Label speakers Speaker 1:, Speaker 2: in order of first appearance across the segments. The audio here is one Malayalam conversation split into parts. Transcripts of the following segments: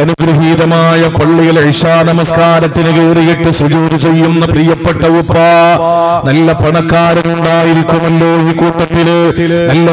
Speaker 1: അനുഗ്രഹീതമായ പള്ളിയിൽ ഇഷാ നമസ്കാരത്തിന് കയറിയിട്ട് സുജൂര് ചെയ്യുന്ന പ്രിയപ്പെട്ട ഉപ്പ നല്ല പണക്കാരനുണ്ടായിരിക്കുമല്ലോ ഈ കൂട്ടത്തില് നല്ല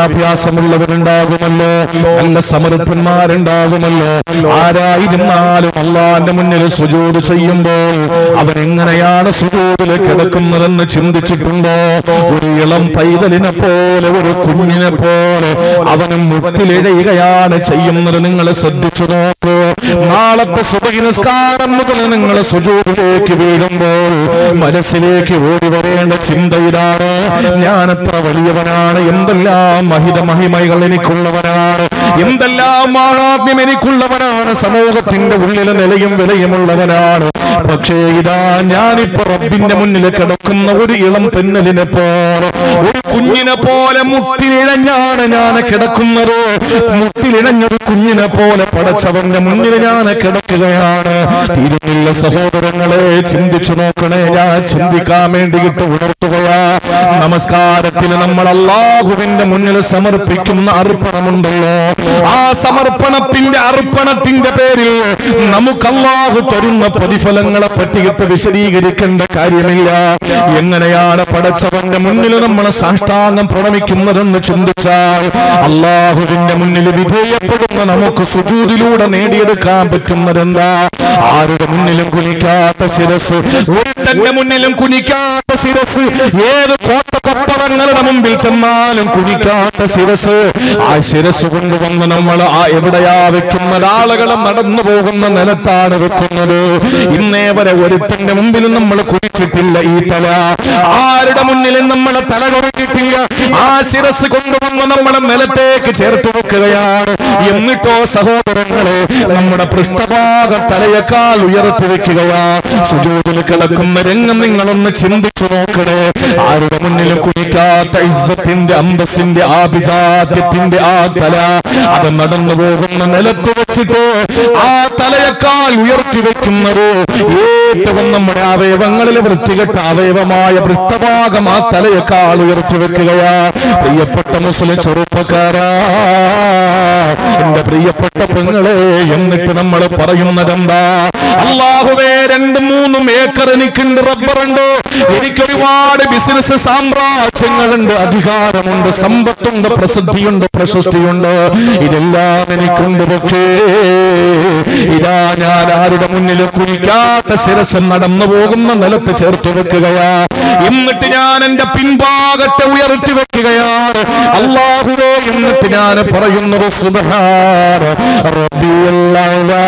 Speaker 1: വിദ്യാഭ്യാസമുള്ളവരുണ്ടാകുമല്ലോ നല്ല സമൃദ്ധന്മാരുണ്ടാകുമല്ലോ ആരായിരുന്നാലും അള്ളാന്റെ മുന്നിൽ സുജൂര് ചെയ്യുമ്പോൾ അവൻ എങ്ങനെയാണ് സുജൂരിൽ കിടക്കുന്നതെന്ന് ചിന്തിച്ചിട്ടുണ്ടോ ഒരു ഇളം പൈതലിനെ പോലെ ഒരു കുഞ്ഞിനെ പോലെ അവനും മുട്ടിലിഴയുകയാണ് ചെയ്യുന്നത് നിങ്ങൾ ശ്രദ്ധിച്ചു നോക്കൂ നാളത്തെ സുബഹി നിസ്കാരം മുതൽ നിങ്ങൾ സുജൂരിലേക്ക് വീഴുമ്പോൾ മനസ്സിലേക്ക് ഓടി വരേണ്ട ചിന്ത ഇതാണ് ഞാൻ എത്ര വലിയവനാണ് എന്തെല്ലാം മഹിത മഹിമകൾ എനിക്കുള്ളവനാണ് എന്തെല്ലാം മാഹാത്മ്യം എനിക്കുള്ളവനാണ് സമൂഹത്തിന്റെ ഉള്ളിലെ നിലയും വിലയുമുള്ളവനാണ് പക്ഷേ ഇതാ ഞാനിപ്പോ റബ്ബിന്റെ മുന്നിൽ കിടക്കുന്ന ഒരു ഇളം പെണ്ണലിനെ പോലെ ഒരു കുഞ്ഞിനെ പോലെ മുട്ടിലിഴഞ്ഞാണ് ഞാൻ കിടക്കുന്നത് മുട്ടിലിഴഞ്ഞൊരു കുഞ്ഞിനെ പോലെ പടച്ചവന്റെ മുന്നിൽ ഞാൻ കിടക്കുകയാണ് തീരുന്നില്ല സഹോദരങ്ങളെ ചിന്തിച്ചു നോക്കണേ ഞാൻ ചിന്തിക്കാൻ വേണ്ടിയിട്ട് ഉണർത്തുകയാ നമസ്കാരത്തിന് നമ്മൾ അള്ളാഹുവിന്റെ മുന്നിൽ സമർപ്പിക്കുന്ന അർപ്പണമുണ്ടല്ലോ ആ സമർപ്പണത്തിന്റെ അർപ്പണത്തിന്റെ പേരിൽ നമുക്ക് അള്ളാഹു തരുന്ന പ്രതിഫലങ്ങളെ പറ്റിയിട്ട് വിശദീകരിക്കേണ്ട കാര്യമില്ല എങ്ങനെയാണ് പടച്ചവന്റെ മുന്നിൽ നമ്മൾ സാഷ്ടാംഗം പ്രണമിക്കുന്നതെന്ന് ചിന്തിച്ചാൽ അള്ളാഹുവിന്റെ മുന്നിൽ വിധേയപ്പെടുന്ന നമുക്ക് സുജൂതിലൂടെ നേടിയെടുക്കാൻ പറ്റുന്നതെന്താ ആരുടെ മുന്നിലും കുനിക്കാത്ത ശിരസ് ഒരുത്തന്റെ മുന്നിലും കുനിക്കാത്ത ശിരസ് ഏത് കോട്ടക്കൊപ്പറങ്ങളുടെ മുമ്പിൽ ചെന്നാലും കുനിക്കാത്ത ശിരസ് ആ ശിരസ് കൊണ്ടുവന്ന് നമ്മൾ ആ എവിടെയാ വെക്കുന്നത് ആളുകൾ നടന്നു പോകുന്ന നിലത്താണ് വെക്കുന്നത് ഇന്നേ വരെ ഒരുത്തന്റെ മുമ്പിലും നമ്മൾ കുനിച്ചിട്ടില്ല ഈ തല ആരുടെ മുന്നിലും നമ്മളെ തല കുറഞ്ഞിട്ടില്ല ആ ശിരസ് കൊണ്ടുവന്ന് നമ്മളെ നിലത്തേക്ക് ചേർത്ത് വെക്കുകയാണ് എന്നിട്ടോ സഹോദരങ്ങളെ നമ്മുടെ പൃഷ്ഠഭാഗം തലയേക്കാൾ ഉയർത്തി വെക്കുകയാ സുജൂതിൽ കിടക്കുന്ന രംഗം നിങ്ങളൊന്ന് ചിന്തിച്ചു നോക്കണേ ആരുടെ മുന്നിലും കുനിക്കാത്ത ഇസ്സത്തിന്റെ അന്തസ്സിന്റെ ആഭിജാത്യത്തിന്റെ ആ തല അത് നടന്നു പോകുന്ന നിലത്ത് വെച്ചിട്ട് ആ തലയേക്കാൾ ഉയർത്തി വെക്കുന്നത് ഏറ്റവും നമ്മുടെ അവയവങ്ങളിൽ വൃത്തികെട്ട അവയവമായ വൃത്തഭാഗം ആ തലയേക്കാൾ ഉയർത്തി വെക്കുകയാ പ്രിയപ്പെട്ട മുസ്ലിം ചെറുപ്പക്കാരാ എന്റെ പ്രിയപ്പെട്ട പെങ്ങളെ എന്നിട്ട് നമ്മൾ പറയുന്നതെന്താ അള്ളാഹുവേ രണ്ടും മൂന്നും ഏക്കർ എനിക്കുണ്ട് റബ്ബറുണ്ട് എനിക്ക് ഒരുപാട് ബിസിനസ് സാമ്രാജ്യങ്ങളുണ്ട് അധികാരമുണ്ട് സമ്പത്തുണ്ട് പ്രസിദ്ധിയുണ്ട് പ്രശസ്തിയുണ്ട് ഇതെല്ലാം എനിക്കുണ്ട് പക്ഷേ ഇതാ ഞാൻ ആരുടെ മുന്നിൽ കുനിക്കാത്ത ശിരസ് നടന്നു പോകുന്ന നിലത്ത് ചേർത്ത് വെക്കുകയാ എന്നിട്ട് ഞാൻ എന്റെ പിൻഭാഗത്തെ ഉയർത്തി വെക്കുകയാണ് അള്ളാഹുവേ എന്നിട്ട് ഞാൻ പറയുന്നത് സുബഹാന റബ്ബിയല്ലലാ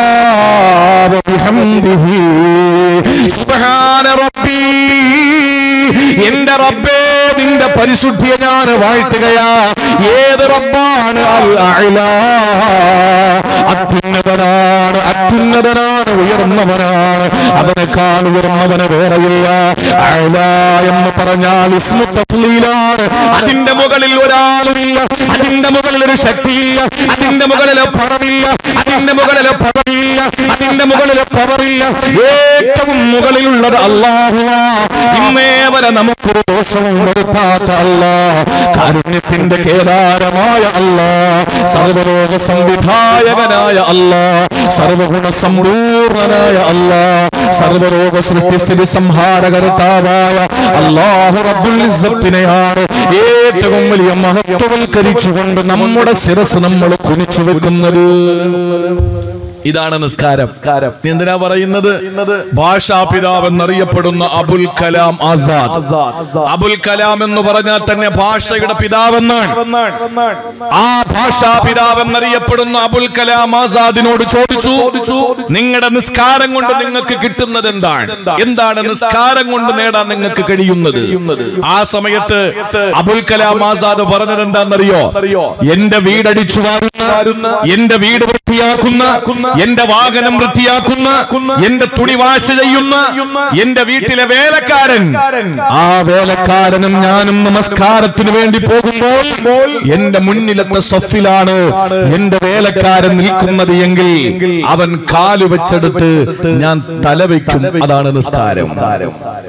Speaker 1: വബിഹംദിഹി സുബ്ഹാന റബ്ബി എന്റെ റബ്ബേ നിന്റെ പരിശുദ്ധിയെ ഞാൻ വാഴ്ത്തുകയാ ഏത് റബ്ബാണ് അൽ അഅ്ലാ അത്യുന്നതനാണ് അത്യുന്നതനാണ് ഉയർന്നവനാണ് അവനേക്കാൾ ഉയർന്നവന് വേറെയില്ല അഅ്ല എന്ന് പറഞ്ഞാൽ ഇസ്മു തഫ്ലീലാണ് അതിന്റെ മുകളിൽ ഒരാളുമില്ല അതിന്റെ മുകളിൽ ഒരു ശക്തിയില്ല അതിന്റെ മുകളിൽ പണമില്ല അതിന്റെ മുകളിൽ പദവിയില്ല അതിന്റെ മുകളിൽ പവറില്ല ഏറ്റവും മുകളിലുള്ളത് അള്ളാഹുവാ ഇന്നേ വരെ നമുക്കൊരു ദോഷവും വരുത്താത്ത അല്ലാ കാരുണ്യത്തിന്റെ കേദാരമായ അല്ലാ സർവലോക സംവിധായകനായ അല്ലാ സർവഗുണ സമ്പൂർണനായ അല്ലാ സർവരോഗ സൃഷ്ടിസ്ഥിതി സംഹാരകർത്താവായ അല്ലാഹു റബ്ബുൽ ഇസ്സത്തിനെയാണ് ഏറ്റവും വലിയ മഹത്വവൽക്കരിച്ചുകൊണ്ട് നമ്മുടെ ശിരസ് നമ്മൾ കുനിച്ചു വെക്കുന്നത് ഇതാണ് നിസ്കാരം നീ എന്തിനാ പറയുന്നത് ഭാഷാപിതാവ് എന്നറിയപ്പെടുന്ന അബുൽ കലാം ആസാദ് അബുൽ കലാം എന്ന് പറഞ്ഞാൽ തന്നെ ഭാഷയുടെ പിതാവെന്നാണ് ആ ഭാഷാപിതാവ് എന്നറിയപ്പെടുന്ന അബുൽ കലാം ആസാദിനോട് ചോദിച്ചു നിങ്ങളുടെ നിസ്കാരം കൊണ്ട് നിങ്ങൾക്ക് കിട്ടുന്നത് എന്താണ് എന്താണ് നിസ്കാരം കൊണ്ട് നേടാൻ നിങ്ങൾക്ക് കഴിയുന്നത് ആ സമയത്ത് അബുൽ കലാം ആസാദ് പറഞ്ഞത് എന്താണെന്നറിയോ എന്റെ വീടടിച്ചു വാരുന്ന എന്റെ വീട് വൃത്തിയാക്കുന്ന എന്റെ വാഹനം വൃത്തിയാക്കുന്ന എന്റെ തുണി വാശ ചെയ്യുന്ന എന്റെ വീട്ടിലെ വേലക്കാരൻ ആ വേലക്കാരനും ഞാനും നമസ്കാരത്തിന് വേണ്ടി പോകുമ്പോൾ എന്റെ മുന്നിലത്തെ സഫിലാണ് എന്റെ വേലക്കാരൻ നിൽക്കുന്നത് എങ്കിൽ അവൻ കാല് വെച്ചെടുത്ത് ഞാൻ തല വയ്ക്കും അതാണ് നിസ്കാരം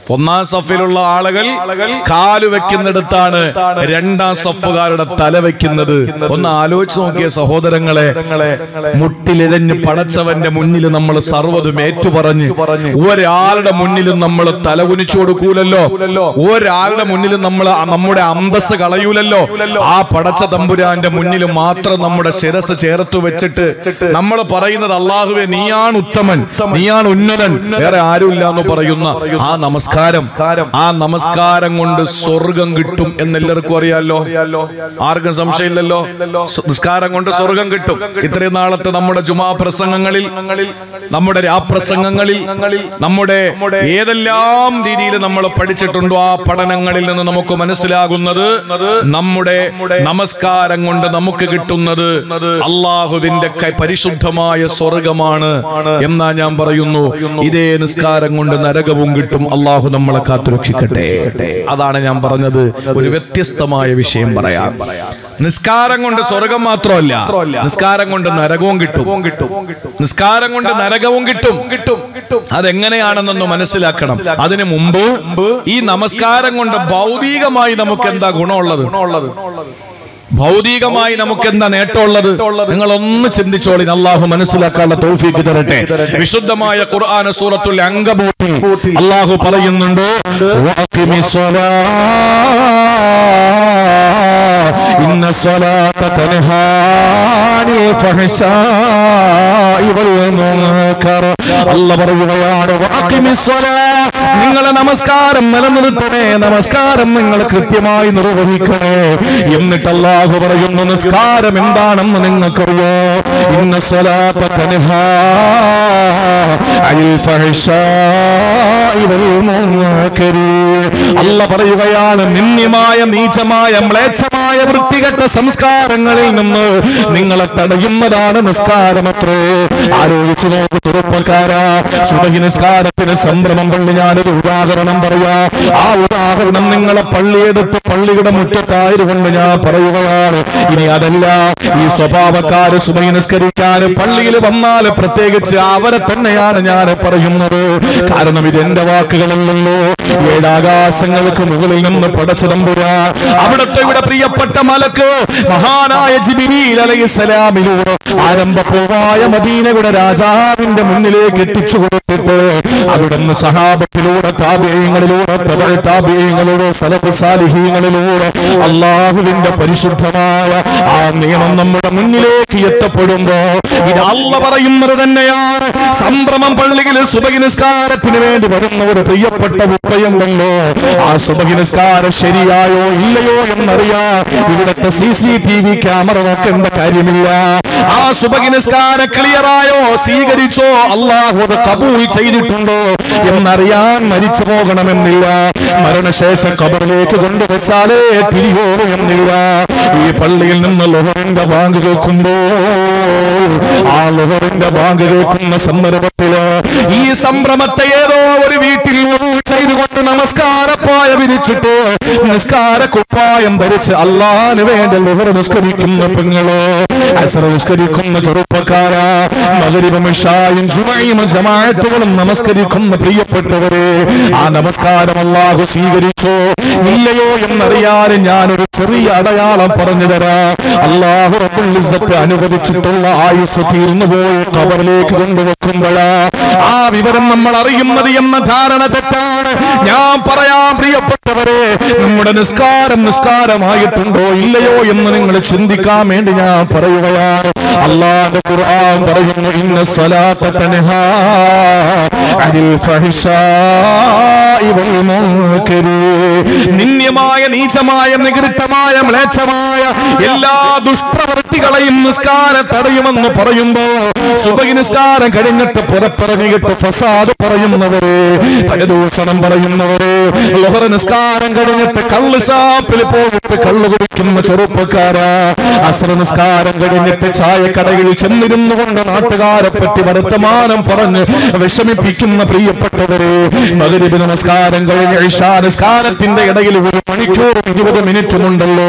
Speaker 1: ഒന്നാം സഫിലുള്ള ആളുകൾ കാല് വെക്കുന്നിടത്താണ് രണ്ടാം സഫുകാരുടെ തല വെക്കുന്നത് ഒന്ന് ആലോചിച്ച് നോക്കിയ സഹോദരങ്ങളെ മുട്ടിലിഴഞ്ഞ് പടച്ചവന്റെ മുന്നിൽ നമ്മൾ സർവ്വതും ഏറ്റുപറഞ്ഞ് ഒരാളുടെ മുന്നിലും നമ്മൾ തല കുനിച്ചു കൊടുക്കൂലല്ലോ ഒരാളുടെ മുന്നിലും നമ്മൾ നമ്മുടെ അന്തസ് കളയൂലല്ലോ ആ പടച്ച തമ്പുരാന്റെ മുന്നിൽ മാത്രം നമ്മുടെ ശിരസ് ചേർത്ത് വെച്ചിട്ട് നമ്മൾ പറയുന്നത് അള്ളാഹുവെ നീയാണ് ഉത്തമൻ നീയാണ് ഉന്നതൻ വേറെ ആരുമില്ല എന്ന് പറയുന്ന ആ നമസ്കാരം ആ നമസ്കാരം കൊണ്ട് സ്വർഗം കിട്ടും എന്ന് എല്ലാവർക്കും അറിയാലോ ആർക്കും സംശയമില്ലല്ലോ സ- നിസ്കാരം കൊണ്ട് സ്വർഗം കിട്ടും ഇത്രയും നാളത്തെ നമ്മുടെ ജുമാ പ്രസംഗങ്ങളിൽ നമ്മുടെ രാപ്രസംഗങ്ങളിൽ നമ്മുടെ ഏതെല്ലാം രീതിയിൽ നമ്മൾ പഠിച്ചിട്ടുണ്ടോ ആ പഠനങ്ങളിൽ നിന്ന് നമുക്ക് മനസ്സിലാകുന്നത് നമ്മുടെ നമസ്കാരം കൊണ്ട് നമുക്ക് കിട്ടുന്നത് അള്ളാഹുവിന്റെ കൈ- പരിശുദ്ധമായ സ്വർഗമാണ് എന്നാ ഞാൻ പറയുന്നു ഇതേ നിസ്കാരം കൊണ്ട് നരകവും കിട്ടും അള്ളാഹു നമ്മളെ കാത്തുരക്ഷിക്കട്ടെ അതാണ് ഞാൻ പറഞ്ഞത് ഒരു വ്യത്യസ്തമായ വിഷയം പറയാം നിസ്കാരം കൊണ്ട് സ്വർഗം മാത്രമല്ല നിസ്കാരം കൊണ്ട് നരകവും കിട്ടും നിസ്കാരം കൊണ്ട് നരകവും കിട്ടും കിട്ടും അതെങ്ങനെയാണെന്നൊന്ന് മനസ്സിലാക്കണം അതിനു മുമ്പ് ഈ നമസ്കാരം കൊണ്ട് ഭൗതികമായി നമുക്ക് എന്താ ഗുണമുള്ളത് ഭൗതികമായി നമുക്ക് എന്താ നേട്ടമുള്ളത് നിങ്ങൾ ഒന്ന് ചിന്തിച്ചോളി അള്ളാഹു മനസ്സിലാക്കാനുള്ള തൗഫീക്ക് തരട്ടെ വിശുദ്ധമായ ഖുർആന സൂറത്തുൽ അങ്കബൂത്തിൽ അള്ളാഹു പറയുന്നുണ്ട് "വഅഖിമിസ് സ്വലാ, ഇന്ന സ്വലാത്ത തൻഹാ അനിൽ ഫഹ്ശാഇ വൽ മുൻകർ." അല്ല പറയുകയാണ് "വഅഖിമിസ് സ്വലാ, നിങ്ങളെ നമസ്കാരം നിലനിർത്തണേ നമസ്കാരം നിങ്ങൾ കൃത്യമായി നിർവഹിക്കണേ എന്നിട്ട് അല്ലാഹു പറയുന്നു നിസ്കാരം എന്താണെന്ന് നിങ്ങൾക്കറിയോ ഇന്ന സ്വലാത്ത തൻഹാ അനിൽ ഫഹ്ശാഇ വൽ മുൻകരി. അല്ല പറയുകയാണ് നിന്ദ്യമായ നീചമായ മ്ലേച്ഛമായ വൃത്തികെട്ട സംസ്കാരങ്ങളിൽ നിന്ന് നിങ്ങളെ തടയുന്നതാണ് നിസ്കാരമത്രേ ആലോചിച്ചു നോക്കൂ ചെറുപ്പക്കാരാ സുബഹി നിസ്കാരത്തിന് സംഭ്രമം പള്ളി ഞാനൊരു ഉദാഹരണം പറയാ ആ ഉദാഹരണം നിങ്ങളെ പള്ളിയെടുത്ത് പള്ളിയുടെ മുറ്റത്തായതുകൊണ്ട് ഞാൻ പറയുകയാണ് ഇനി അതല്ല ഈ സ്വഭാവക്കാര് സുബഹി നിസ്കരിക്കാൻ പള്ളിയിൽ വന്നാൽ പ്രത്യേകിച്ച് അവരെ തന്നെയാണ് ഞാൻ പറയുന്നത് കാരണം ഇത് എന്റെ വാക്കുകളല്ലല്ലോ ഏഴാകാശങ്ങൾക്ക് മുകളിൽ നിന്ന് പടച്ചതമ്പുരാ അവിടുത്തെ ഇവിടെ പ്രിയപ്പെട്ട മലക്ക് മഹാനായ ജിബിരിൽ അലൈഹിസ്സലാമിലൂടെ ആരംഭപ്പൂവായ മദീനയുടെ രാജാവിന്റെ മുന്നിലേക്ക് എത്തിച്ചു കൊടുത്തിട്ട് അവിടുന്ന് സഹാബത്തിലൂടെ താപേയങ്ങളിലൂടെ താപേയങ്ങളിലൂടെ സലഫ് സാലിഹീങ്ങളിലൂടെ അള്ളാഹുവിന്റെ പരിശുദ്ധമായ ആ നിയമം നമ്മുടെ മുന്നിലേക്ക് എത്തപ്പെടുമ്പോ ഇത് അല്ല പറയുന്നത് തന്നെയാണ് സംഭ്രമം പള്ളിയിൽ സുബഹി നിസ്കാരത്തിന് വേണ്ടി വരുന്ന ഒരു പ്രിയപ്പെട്ട ഉപ്പയുണ്ടല്ലോ ആ സുബഹി നിസ്കാരം ശരിയായോ ഇല്ലയോ എന്നറിയാ ഇവിടുത്തെ C C T V camera നോക്കേണ്ട കാര്യമില്ല ആ സുബഹി നിസ്കാരം ക്ലിയറായോ സ്വീകരിച്ചോ അള്ളാഹു അത് കബൂൽ ചെയ്തിട്ടുണ്ടോ എന്നറിയാൻ മരിച്ചു പോകണമെന്നില്ല മരണശേഷം ഖബറിലേക്ക് കൊണ്ടുവച്ചാലേ തിരിയോ എന്നില്ല ഈ പള്ളിയിൽ നിന്ന് ലോഹറിന്റെ ബാങ്ക് കേൾക്കുമ്പോ ആ ലോഹറിന്റെ ബാങ്ക് കേൾക്കുന്ന സന്ദർഭത്തില് ഈ സംഭ്രമത്തെ ഏതോ ഒരു വീട്ടിൽ വധു ചെയ്തുകൊണ്ട് നമസ്കാരപ്പായ വിരിച്ചിട്ട് നിസ്കാര കുപ്പായം ധരിച്ച് അള്ളാന് വേണ്ടി ലോഹർ നിസ്കരിക്കുന്ന പെങ്ങളോ അസറ നിസ്കരിക്കുന്ന ചെറുപ്പക്കാരാ മകരിബും ഇഷായും ജുമയും ജമാഅത്തുകളും നമസ്കരിക്കുന്ന പ്രിയപ്പെട്ടവരെ ആ നമസ്കാരം അള്ളാഹു സ്വീകരിച്ചോ ഇല്ലയോ എന്നറിയാതെ ഞാനൊരു ചെറിയ അടയാളം പറഞ്ഞു തരാം അള്ളാഹു റബ്ബുൽ ഇസ്സത്ത് അനുവദിച്ചിട്ടുള്ള ആയുസ് തീർന്നു പോയി ഖബറിലേക്ക് കൊണ്ടുവെക്കുമ്പോഴാ ആ വിവരം നമ്മൾ അറിയുന്നത് എന്ന ധാരണ തെറ്റാണ് ഞാൻ പറയാം പ്രിയപ്പെട്ടവരെ നമ്മുടെ നിസ്കാരം നിസ്കാരമായിട്ടുണ്ടോ ഇല്ലയോ എന്ന് നിങ്ങൾ ചിന്തിക്കാൻ വേണ്ടി ഞാൻ പറയുകയാണ് അള്ളാഹുന്റെ ഖുർആൻ പറയുന്നു ഇന്ന സ്വലാത്ത തൻഹാ അനിൽ ഫഹ്ശാഇ വൽ മുൻകരി നിന്ദ്യമായ നീചമായ നികൃഷ്ടമായ മ്ലേച്ഛമായ എല്ലാ ദുഷ്പ്രവൃത്തികളെയും നിസ്കാരം തടയുമെന്ന് പറയുമ്പോ സുബഹി നിസ്കാരം കഴിഞ്ഞിട്ട് പുറത്തിറങ്ങിയിട്ട് ഫസാദ് പറയുന്നവരെ പരദൂഷണം പറയുന്നവരെ ലഹറ നിസ്കാരം കഴിഞ്ഞിട്ട് കള്ള് ഷാപ്പിൽ പോയിട്ട് കള്ള് കുടിക്കുന്ന ചെറുപ്പക്കാരാ അസ്ര നിസ്കാരം കഴിഞ്ഞിട്ട് ചായക്കടയിൽ ചെന്നിരുന്നു കൊണ്ട് നാട്ടുകാരെ പറ്റി വർത്തമാനം പറഞ്ഞ് വിഷമിപ്പിക്കുന്ന പ്രിയപ്പെട്ടവരെ മകരിബ് നമസ്കാരം കഴിഞ്ഞ് ഇഷാ നിസ്കാരത്തിന്റെ ഇടയിൽ ഒരു മണിക്കൂറും ഇരുപത് മിനിറ്റും ഉണ്ടല്ലോ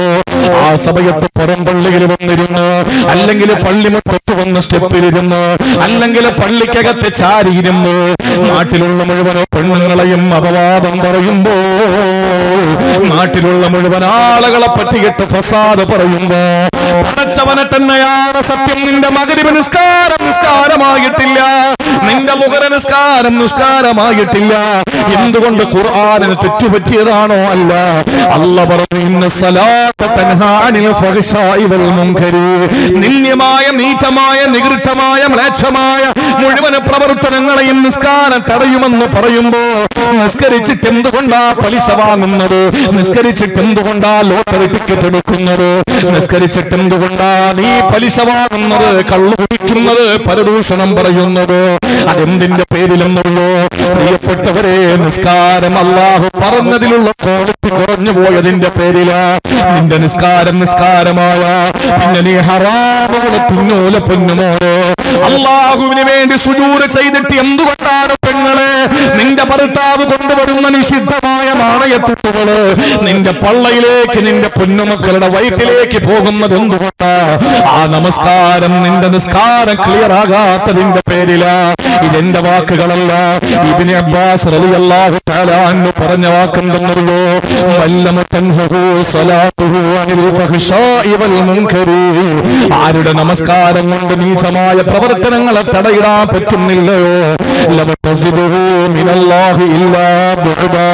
Speaker 1: ആ സമയത്ത് പുറം പള്ളിയിൽ വന്നിരുന്ന് അല്ലെങ്കിൽ പള്ളിമുറ്റത്ത് വന്ന് സ്റ്റെപ്പിലിരുന്ന് അല്ലെങ്കിൽ പള്ളിക്കകത്ത് ചാരിയിരുന്ന് നാട്ടിലുള്ള മുഴുവൻ പെണ്ണുങ്ങളെയും അപവാദം പറയുമ്പോ നാട്ടിലുള്ള മുഴുവൻ ആളുകളെ പറ്റിയിട്ട് ഫസാദ് പറയുമ്പോ പടച്ചവനെ തന്നെയാണ് സത്യം നിന്റെ മകരിവ് നിസ്കാരം നിസ്കാരമായിട്ടില്ല നിന്റെ മുഖര നിസ്കാരം നിസ്കാരമായിട്ടില്ല എന്തുകൊണ്ട് ഖുർആാനിന് തെറ്റുപറ്റിയതാണോ അല്ല അല്ല പറഞ്ഞു ഇന്ന സലാത്ത തൻഹാനിൽ ഫഹ്ശാഇ വൽ മുൻകരി നിന്ദ്യമായ നീചമായ നികൃഷ്ടമായ മ്ലേച്ഛമായ മുഴുവൻ പ്രവർത്തനങ്ങളെയും നിസ്കാരം തടയുമെന്ന് പറയുമ്പോ നിസ്കരിച്ചിട്ട് എന്തുകൊണ്ടാ പലിശ വാങ്ങുന്നത് നിസ്കരിച്ചിട്ട് എന്തുകൊണ്ടാ ലോട്ടറി ടിക്കറ്റ് എടുക്കുന്നത് നിസ്കരിച്ചിട്ട് എന്തുകൊണ്ടാ നീ പലിശ വാങ്ങുന്നത് കള്ളു കുടിക്കുന്നത് പരദൂഷണം പറയുന്നത് അതെന്തിന്റെ പേരിലെന്നുള്ളൂ പ്രിയപ്പെട്ടവരെ നിസ്കാരം അള്ളാഹു പറഞ്ഞതിലുള്ള ക്വാളിറ്റി കുറഞ്ഞു പോയതിന്റെ പേരിലാ നിന്റെ നിസ്കാരം നിസ്കാരമായ പിന്നെ നീ ഹറാമുകളെ തിന്നൂല പൊന്നുമോനെ അള്ളാഹുവിന് വേണ്ടി സുജൂര് ചെയ്തിട്ട് എന്തുകൊണ്ടാണ് പെങ്ങളെ നിന്റെ ഭർത്താവ് കൊണ്ടുവരുന്ന നിഷിദ്ധമായ നാണയത്തുട്ടുകള് നിന്റെ പള്ളയിലേക്ക് നിന്റെ പൊന്നുമക്കളുടെ വയറ്റിലേക്ക് പോകുന്നത് എന്തുകൊണ്ടാ ആ നമസ്കാരം നിന്റെ നിസ്കാരം ക്ലിയർ ആകാത്തതിന്റെ പേരിലാ ഇതെന്റെ വാക്കുകളല്ല ഇബിന് അബ്ബാസ് റളിയല്ലാഹു തആല അൻഹു പറഞ്ഞ വാക്കെന്തെന്നറിയോ വല്ലമ തൻഹു സ്വലാത്തുഹു അനിൽ ഫഹ്ശാഇ വൽ മുൻകരി ആരുടെ നമസ്കാരം കൊണ്ട് നീചമായ പ്രവർത്തനങ്ങളെ തടയിടാൻ പറ്റുന്നില്ലയോ ലമ തസിദുഹു മിനല്ലാഹി ഇല്ലാ ബുഅദാ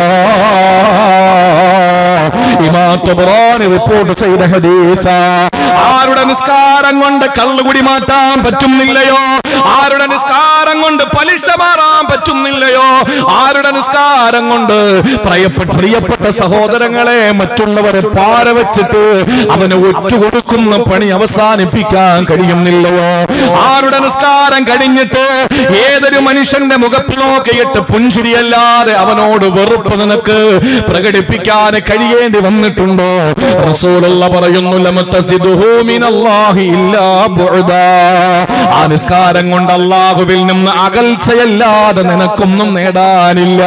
Speaker 1: ഇമാം തബറാനി റിപ്പോർട്ട് ചെയ്ത ഹദീസ ആരുടെ നിസ്കാരം കൊണ്ട് കള്ളുകുടി മാറ്റാൻ പറ്റുന്നില്ലയോ ആരുടെ നിസ്കാരം കൊണ്ട് പലിശ മാറാൻ പറ്റുന്നില്ലയോ ആരുടെ നിസ്കാരം കൊണ്ട് പ്രിയപ്പെട്ട പ്രിയപ്പെട്ട സഹോദരങ്ങളെ മറ്റുള്ളവരെ പാര വെച്ചിട്ട് അവന് ഒറ്റുകൊടുക്കുന്ന പണി അവസാനിപ്പിക്കാൻ കഴിയുന്നില്ലയോ ആരുടെ നിസ്കാരം കഴിഞ്ഞിട്ട് ഏതൊരു മനുഷ്യന്റെ മുഖത്ത് നോക്കിയിട്ട് പുഞ്ചിരിയല്ലാതെ അവനോട് വെറുപ്പ് നിനക്ക് പ്രകടിപ്പിക്കാൻ കഴിയേണ്ടി വന്നിട്ടുണ്ടോ റസൂലുള്ള പറയുന്നു ലമത്തസിദുഹു മിനല്ലാഹി ഇല്ലാ ബുഅദാ ആ നിസ്കാരം കൊണ്ട് അള്ളാഹുവിൽ നിന്ന് അകൽച്ചയല്ലാതെ നിനക്കൊന്നും നേടാനില്ല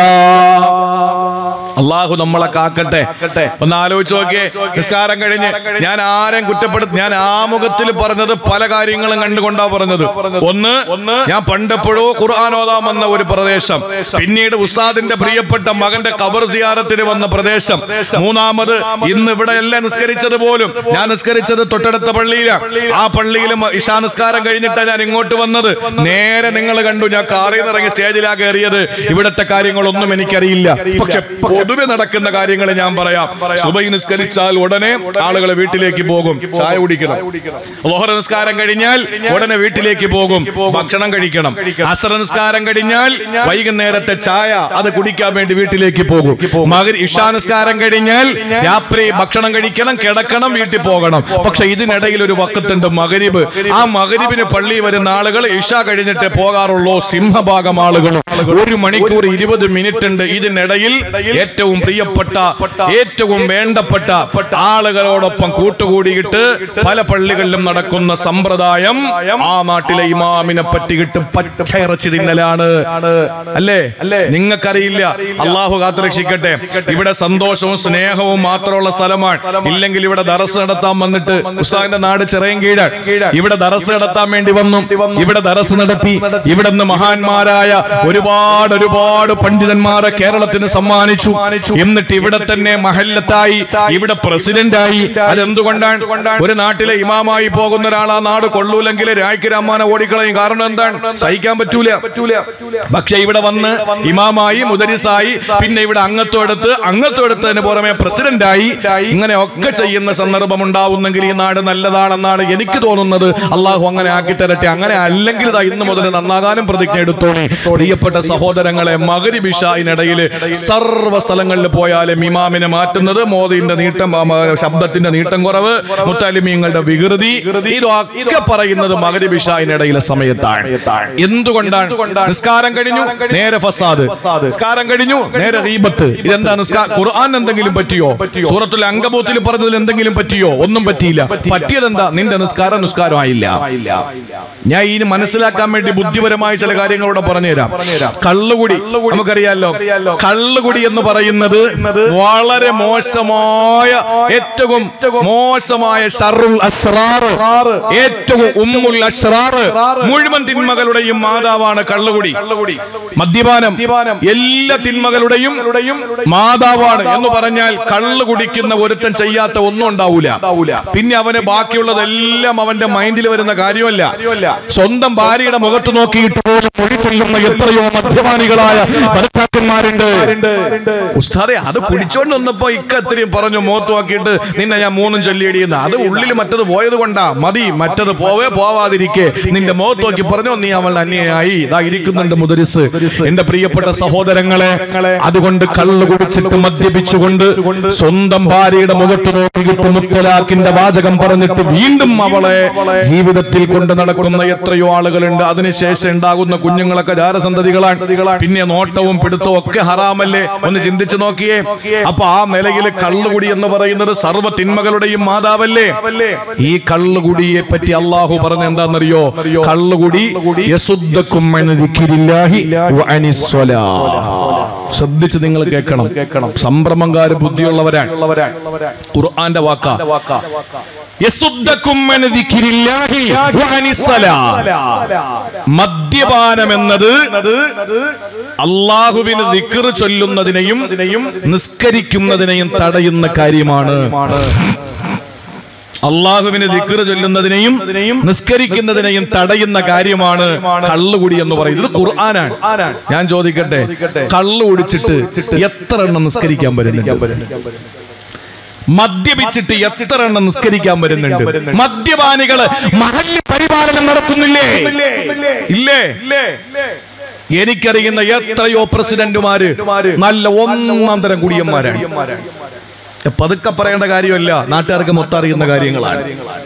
Speaker 1: അള്ളാഹു നമ്മളെ കാക്കട്ടെ ഒന്ന് ആലോചിച്ച് നോക്കിയേ നിസ്കാരം കഴിഞ്ഞ് ഞാൻ ആരെയും കുറ്റപ്പെടുത്തി ഞാൻ ആമുഖത്തിൽ പറഞ്ഞത് പല കാര്യങ്ങളും കണ്ടുകൊണ്ടാ പറഞ്ഞത് ഒന്ന് ഞാൻ പണ്ടെപ്പോഴോ ഖുർആൻ ഓതാൻ വന്ന ഒരു പ്രദേശം പിന്നീട് ഉസ്താദിന്റെ പ്രിയപ്പെട്ട മകന്റെ കബർ സിയാറത്തിന് വന്ന പ്രദേശം മൂന്നാമത് ഇന്ന് ഇവിടെ എല്ലാം നിസ്കരിച്ചത് പോലും ഞാൻ നിസ്കരിച്ചത് തൊട്ടടുത്ത പള്ളിയിലാണ് ആ പള്ളിയിലും ഇഷാ നിസ്കാരം കഴിഞ്ഞിട്ടാണ് ഞാൻ ഇങ്ങോട്ട് വന്നത് നേരെ നിങ്ങൾ കണ്ടു ഞാൻ കാറിൽ നിന്ന് ഇറങ്ങി സ്റ്റേജിലാ കയറിയത് ഇവിടത്തെ കാര്യങ്ങളൊന്നും എനിക്കറിയില്ല പക്ഷെ പൊതുവെ നടക്കുന്ന കാര്യങ്ങൾ ഞാൻ പറയാം സുബൈ നിസ്കരിച്ചാൽ ഉടനെ ആളുകൾ വീട്ടിലേക്ക് പോകും ചായ കുടിക്കണം ലോഹര നിസ്കാരം കഴിഞ്ഞാൽ ഉടനെ വീട്ടിലേക്ക് പോകും ഭക്ഷണം കഴിക്കണം അസറ നിസ്കാരം കഴിഞ്ഞാൽ വൈകുന്നേരത്തെ ചായ അത് കുടിക്കാൻ വേണ്ടി വീട്ടിലേക്ക് പോകും മകൻ ഇഷാ നിസ്കാരം കഴിഞ്ഞാൽ രാത്രി ഭക്ഷണം കഴിക്കണം കിടക്കണം വീട്ടിൽ പോകണം പക്ഷെ ഇതിനിടയിൽ ഒരു വക്കത്തുണ്ട് മകരിബ് ആ മകരിബിന് പള്ളി വരുന്ന ആളുകൾ ഇഷ കഴിഞ്ഞിട്ട് പോകാറുള്ളൂ സിംഹഭാഗം ആളുകളും ഒരു മണിക്കൂർ ഇരുപത് മിനിറ്റ് ഉണ്ട് ഇതിനിടയിൽ ഏറ്റവും പ്രിയപ്പെട്ട ഏറ്റവും വേണ്ടപ്പെട്ട ആളുകളോടൊപ്പം കൂട്ടുകൂടിയിട്ട് പല പള്ളികളിലും നടക്കുന്ന സമ്പ്രദായം ആ നാട്ടിലെ ഇമാമിനെ പറ്റിയിട്ട് പച്ചയിറച്ചി തിന്നലാണ് അല്ലേ അല്ലേ നിങ്ങൾക്കറിയില്ല അള്ളാഹു കാത്തുരക്ഷിക്കട്ടെ ഇവിടെ സന്തോഷവും സ്നേഹവും മാത്രമുള്ള സ്ഥലമാണ് ഇല്ലെങ്കിൽ ഇവിടെ ദറസ് നടത്താൻ വന്നിട്ട് ഉസ്താദിന്റെ നാട് ചെറിയം കീഴാണ് ഇവിടെ ദറസ് നടത്താൻ വേണ്ടി വന്നു ഇവിടെ ദറസ് നടത്തി ഇവിടെ നിന്ന് മഹാന്മാരായ ഒരുപാട് ഒരുപാട് പണ്ഡിതന്മാരെ കേരളത്തിന് സമ്മാനിച്ചു എന്നിട്ട് ഇവിടെ തന്നെ മഹല്ലത്തായി ഇവിടെ പ്രസിഡന്റായി അതെന്തുകൊണ്ടാണ് ഒരു നാട്ടിലെ ഇമാമായി പോകുന്ന ഒരാൾ ആ നാട് കൊള്ളൂലെങ്കിൽ രായ്ക്ക് രാമാനെ ഓടിക്കളയും കാരണം എന്താണ് സഹിക്കാൻ പറ്റൂല പറ്റൂല പക്ഷെ ഇവിടെ വന്ന് ഇമാമായി മുദരിസായി പിന്നെ ഇവിടെ അംഗത്വം എടുത്ത് അംഗത്വം എടുത്തതിന് പുറമെ പ്രസിഡന്റായി ഇങ്ങനെ ഒക്കെ ചെയ്യുന്ന സന്ദർഭം ഉണ്ടാവുന്നെങ്കിൽ ഈ നാട് നല്ലതാണെന്നാണ് എനിക്ക് തോന്നുന്നത് അള്ളാഹു അങ്ങനെ ആക്കി തരട്ടെ അങ്ങനെ അല്ലെങ്കിൽ ദാ ഇന്ന് മുതൽ നന്നാകാനും പ്രതിജ്ഞ എടുത്തോളി പ്രിയപ്പെട്ട സഹോദരങ്ങളെ മകരി ബിഷായിനിടയിൽ സർവ്വ സ്ഥലങ്ങളിൽ പോയാലും ഇമാമിനെ മാറ്റുന്നത് മോദിന്റെ നീട്ടം ആ, മ- ശബ്ദത്തിന്റെ നീട്ടം കുറവ് മുത്താലിമീങ്ങളുടെ വികൃതി ഇതൊക്കെ പറയുന്നത് മകരി ബിഷായിനിടയിലെ സമയത്താണ് എന്തുകൊണ്ടാണ് നിസ്കാരം കഴിഞ്ഞു നേരെ ഫസാദ് നിസ്കാരം കഴിഞ്ഞു നേരെ റീബത്ത് ഇതെന്താ നിസ്കാരം ഖുർആൻ എന്തെങ്കിലും പറ്റിയോ സൂറത്തുൽ അങ്കബൂത്തിൽ പറഞ്ഞതിൽ എന്തെങ്കിലും പറ്റിയോ ഒന്നും പറ്റിയില്ല പറ്റിയതെന്താ നിന്റെ നിസ്കാരം നിസ്കാരമായില്ല ഞാൻ ഇനി മനസ്സിലാക്കാൻ വേണ്ടി ബുദ്ധിപരമായ ചില കാര്യങ്ങളോട് പറഞ്ഞുതരാം കള്ളുകുടി നമുക്കറിയാലോ കള്ളുകുടി എന്ന് പറയുന്നത് പറയുന്നത് വളരെ മോശമായ ഏറ്റവും മോശമായ ഷറുൽ അസ്റാർ ഏറ്റവും ഉമ്മുൽ അസ്റാർ മുഴുവൻ തിന്മകളുടെയും മാതാവാണ് കള്ളുകുടി മദ്യപാനം എല്ലാ തിന്മകളുടെയും മാതാവാണ് എന്ന് പറഞ്ഞാൽ കള്ളു കുടിക്കുന്ന ഒരുത്തൻ ചെയ്യാത്ത ഒന്നും ഉണ്ടാവൂല പിന്നെ അവന് ബാക്കിയുള്ളതെല്ലാം അവന്റെ മൈൻഡിൽ വരുന്ന കാര്യമല്ല സ്വന്തം ഭാര്യയുടെ മുഖത്ത് നോക്കിയിട്ട് പോലും മൊഴി ചൊല്ലുന്ന എത്രയോ മദ്യപാനികളായ ഭർത്താക്കന്മാരുണ്ട് ഉസ്താദെ അത് കുടിച്ചോണ്ട് വന്നപ്പോ ഇക്ക ഇത്രയും പറഞ്ഞു മുഖത്ത് നോക്കിയിട്ട് നിന്നെ ഞാൻ മൂന്നും ചൊല്ലിയടിയുന്ന അത് ഉള്ളിൽ മറ്റത് പോയത് കൊണ്ടാ മതി മറ്റത് പോവേ പോവാതിരിക്കെ നിന്റെ മുഖത്ത് നോക്കി പറഞ്ഞു നീ അവളുടെ അന്യനായി ഇതാ ഇരിക്കുന്നുണ്ട് മുദരിസ് എന്റെ പ്രിയപ്പെട്ട സഹോദരങ്ങളെ അതുകൊണ്ട് കള്ളു കുടിച്ചിട്ട് മദ്യപിച്ചുകൊണ്ട് സ്വന്തം ഭാര്യയുടെ മുഖത്ത് നോക്കിയിട്ട് മുത്തലാഖിന്റെ വാചകം പറഞ്ഞിട്ട് വീണ്ടും അവളെ ജീവിതത്തിൽ കൊണ്ട് നടക്കുന്ന എത്രയോ ആളുകളുണ്ട് അതിനുശേഷം ഉണ്ടാകുന്ന കുഞ്ഞുങ്ങളൊക്കെ ജാരസന്തതികളാണ് പിന്നെ നോട്ടവും പിടുത്തവും ഒക്കെ ഹറാമല്ലേ ഒന്ന് ചിന്തിച്ചു നോക്കിയേ അപ്പൊ ആ നിലയിൽ കള്ളുകുടി എന്ന് പറയുന്നത് സർവ്വ തിന്മകളുടെയും മാതാവല്ലേ ഈ കള്ളുകുടിയെ പറ്റി അള്ളാഹു പറഞ്ഞ എന്താണെന്നറിയോ കള്ളുകുടി യസുദ്ദക്കും അൻ ദിക്രില്ലാഹി വ അനിസ്സലാ. ശ്രദ്ധിച്ച് നിങ്ങൾ കേൾക്കണം കേൾക്കണം സംഭ്രമങ്കാര് ബുദ്ധിയുള്ളവരാണ് ഖുർആന്റെ വാക്ക യസുദ്ദക്കും അൻ ദിക്രില്ലാഹി വ അനിസ്സലാ. മദ്യപാനം എന്നത് അള്ളാഹുവിന് ദിക്ർ ചൊല്ലുന്നതിനെയും നിസ്കരിക്കുന്നതിനെയും തടയുന്ന കാര്യമാണ് അള്ളാഹുവിന് ദിക്ർ ചൊല്ലുന്നതിനെയും നിസ്കരിക്കുന്നതിനെയും തടയുന്ന കാര്യമാണ് കള്ളുകുടി എന്ന് പറയുന്നത് ഇത് ഖുർആനാണ് ഞാൻ ചോദിക്കട്ടെ കള്ളു കുടിച്ചിട്ട് എത്ര എണ്ണം നിസ്കരിക്കാൻ വരുന്നുണ്ട് മദ്യപിച്ചിട്ട് എത്ര എണ്ണം നിസ്കരിക്കാൻ വരുന്നുണ്ട് മദ്യപാനികള് മഹല്ല് പരിപാലനം നടത്തുന്നില്ലേ ഇല്ലേ എനിക്കറിയുന്ന എത്രയോ പ്രസിഡന്റുമാര് നല്ല ഒന്നാം തരം കുടിയന്മാരാണ് പതുക്കെ പറയേണ്ട കാര്യമല്ല നാട്ടുകാർക്ക് മൊത്തം അറിയുന്ന കാര്യങ്ങളാണ്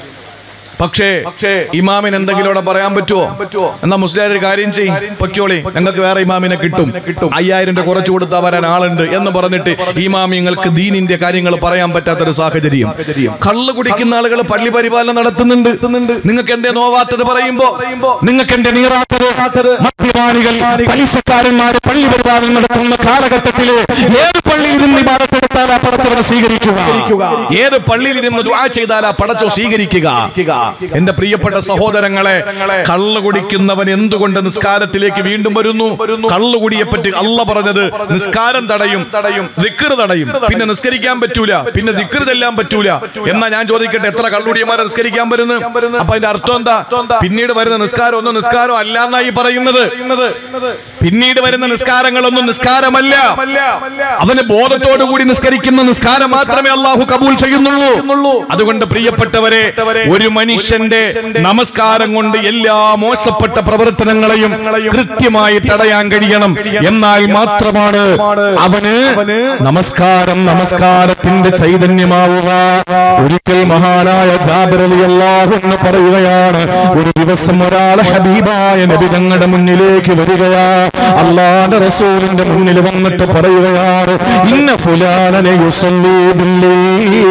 Speaker 1: പക്ഷേ ഇമാമിന് എന്തെങ്കിലും ഇവിടെ പറയാൻ പറ്റുമോ എന്നാ മുസ്ലിം ഒരു കാര്യം ചെയ്യും പൊക്കോളി ഞങ്ങൾക്ക് വേറെ ഇമാമിനെ കിട്ടും അയ്യായിരം രൂപ കുറച്ചു കൊടുത്താൽ വരാൻ ആളുണ്ട് എന്ന് പറഞ്ഞിട്ട് ഇമാമിങ്ങൾക്ക് ദീനിന്റെ കാര്യങ്ങൾ പറയാൻ പറ്റാത്തൊരു സാഹചര്യം കള്ള് കുടിക്കുന്ന ആളുകൾ പള്ളി പരിപാലനം നടത്തുന്നുണ്ട് നിങ്ങൾക്ക് എന്തേ നോവാത്തത് പറയുമ്പോ നിങ്ങൾക്ക് എന്റെ നീറാത്തത് മദ്യപാനികൾ പലിശക്കാരന്മാര് പള്ളി പരിപാലനം നടത്തുന്ന കാലഘട്ടത്തില് ഏത് പള്ളിയിലും നിബാധത്തെടുത്താൽ ആ പടച്ചവനെ സ്വീകരിക്കുക ഏത് പള്ളിയിൽ ഇരുന്ന് ദുആ ചെയ്താൽ ആ പടച്ചോ സ്വീകരിക്കുക എന്റെ പ്രിയപ്പെട്ട സഹോദരങ്ങളെ കള്ളു കുടിക്കുന്നവൻ എന്തുകൊണ്ട് നിസ്കാരത്തിലേക്ക് വീണ്ടും വരുന്നു കള്ളുകുടിയെ പറ്റി അല്ല പറഞ്ഞത് നിസ്കാരം തടയും തടയും ദിക്കറ് തടയും പിന്നെ നിസ്കരിക്കാൻ പറ്റൂല പിന്നെ ദിക്കറ് ചെല്ലാൻ പറ്റൂല എന്നാ ഞാൻ ചോദിക്കട്ടെ എത്ര കള്ളുകുടിയന്മാരെ നിസ്കരിക്കാൻ വരുന്നു അപ്പൊ അതിന്റെ അർത്ഥം എന്താ പിന്നീട് വരുന്ന നിസ്കാരം ഒന്നും നിസ്കാരം അല്ല എന്നായി പറയുന്നത് പിന്നീട് വരുന്ന നിസ്കാരങ്ങളൊന്നും നിസ്കാരമല്ല അവന് ബോധത്തോടു കൂടി നിസ്കരിക്കുന്ന നിസ്കാരം മാത്രമേ അള്ളാഹു കബൂൽ ചെയ്യുന്നുള്ളൂ അതുകൊണ്ട് പ്രിയപ്പെട്ടവരെ ഒരു മനുഷ്യന്റെ നമസ്കാരം കൊണ്ട് എല്ലാ മോശപ്പെട്ട പ്രവർത്തനങ്ങളെയും കൃത്യമായി തടയാൻ കഴിയണം എന്നാൽ മാത്രമാണ് അവന് നമസ്കാരം നമസ്കാരത്തിന്റെ ചൈതന്യമാവുക ഒരിക്കൽ മഹാനായ ജാബിർ അള്ളാഹു എന്ന് പറയുകയാണ് ഒരു ദിവസം ഒരാൾ ഹബീബായ നബി തങ്ങളുടെ മുന്നിലേക്ക് വരികയാ അള്ളാന്റെ റസൂലിന്റെ മുന്നിൽ വന്നിട്ട് പറയുകയാണ് ഇന്ന ഫുലാനനെ യുസല്ലി ബില്ലീ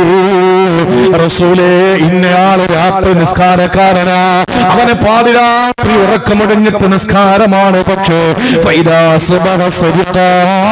Speaker 1: റസൂലേ ഇന്നയാള് രാത്രി നിസ്കാരക്കാരനാ അവനെ പാതിരാത്രി ഉറക്കമുടഞ്ഞിട്ട് നിസ്കാരമാണ് പക്ഷേ ഫൈദാ സുബഹ സരിഖാ.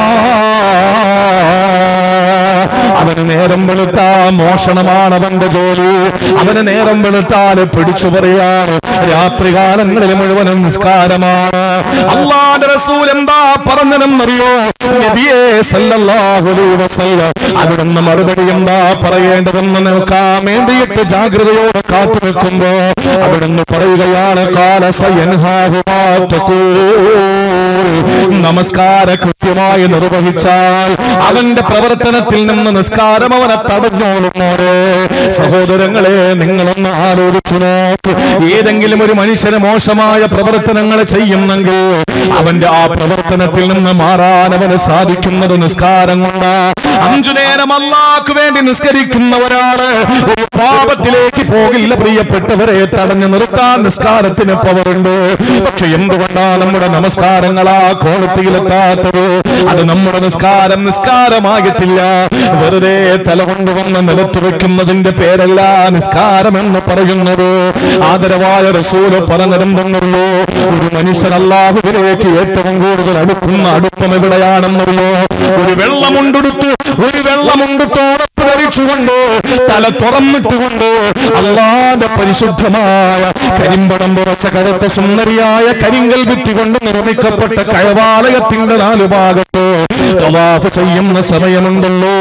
Speaker 1: അവന് നേരം വെളുത്താ മോഷണമാണ് അവന്റെ ജോലി അവന് നേരം വെളുത്താൽ പിടിച്ചു പറയാണ് രാത്രികാലങ്ങളിൽ മുഴുവനും നിസ്കാരമാണ് അള്ളാന്റെ റസൂൽ എന്താ പറഞ്ഞതെന്നറിയോ നബിയേ സല്ലല്ലാഹു അലൈഹി വസല്ലം അവിടുന്ന് മറുപടി എന്താ പറയേണ്ടതെന്ന് നോക്കാൻ വേണ്ടിയിട്ട് ജാഗ്രതയോടെ കാത്തു നിൽക്കുമ്പോ അവിടുന്ന് പറയുകയാണ് കാല സയൻഹാഹു മാ തഖൂൽ. നമസ്കാര കൃത്യമായി നിർവഹിച്ചാൽ അവന്റെ പ്രവർത്തനത്തിൽ നിന്ന് നിസ്കാരം അവനെ തടഞ്ഞോളും മോരെ സഹോദരങ്ങളെ നിങ്ങളൊന്ന് ആലോചിച്ചു നോക്ക് ഏതെങ്കിലും ഒരു മനുഷ്യന് മോശമായ പ്രവർത്തനങ്ങൾ ചെയ്യുന്നെങ്കിൽ അവന്റെ ആ പ്രവർത്തനത്തിൽ നിന്ന് മാറാൻ അവന് സാധിക്കുന്നത് നിസ്കാരം കൊണ്ടാ അഞ്ചു നേരം അള്ളാഹ്ക്ക് വേണ്ടി നിസ്കരിക്കുന്ന ഒരാള് ഒരു പാപത്തിലേക്ക് പോകില്ല പ്രിയപ്പെട്ടവരെ തടഞ്ഞു നിർത്താൻ നിസ്കാരത്തിന് പവറുണ്ട് പക്ഷെ എന്തുകൊണ്ടാണ് നമ്മുടെ നമസ്കാരങ്ങൾ ആ കോളത്തിലെത്താത്തത് അത് നമ്മുടെ നിസ്കാരം നിസ്കാരമാകത്തില്ല വെറുതെ തല കൊണ്ടുവന്ന് നിലത്ത് വെക്കുന്നതിന്റെ പേരല്ല നിസ്കാരം എന്ന് പറയുന്നത് ആദരവായ റസൂല് പറഞ്ഞിരുന്നുള്ളൂ ഒരു മനുഷ്യൻ അള്ളാഹുവിലേക്ക് ഏറ്റവും കൂടുതൽ അടുക്കുന്ന അടുപ്പം എവിടെയാണെന്നറിയോ ഒരു വെള്ളമുണ്ടെടുത്ത് ഒരു വെള്ളമുണ്ടത്തോടെ ധരിച്ചുകൊണ്ട് തല തുറന്നിട്ടുകൊണ്ട് അള്ളാന്റെ പരിശുദ്ധമായ കരിമ്പടം പുറച്ച കറുത്ത സുന്ദരിയായ കരിങ്കൽ ഭിത്തി കൊണ്ട് നിർമ്മിക്കപ്പെട്ട കഴവാലയത്തിന്റെ നാലു ഭാഗത്ത് തവാഫ് ചെയ്യുന്ന സമയമുണ്ടല്ലോ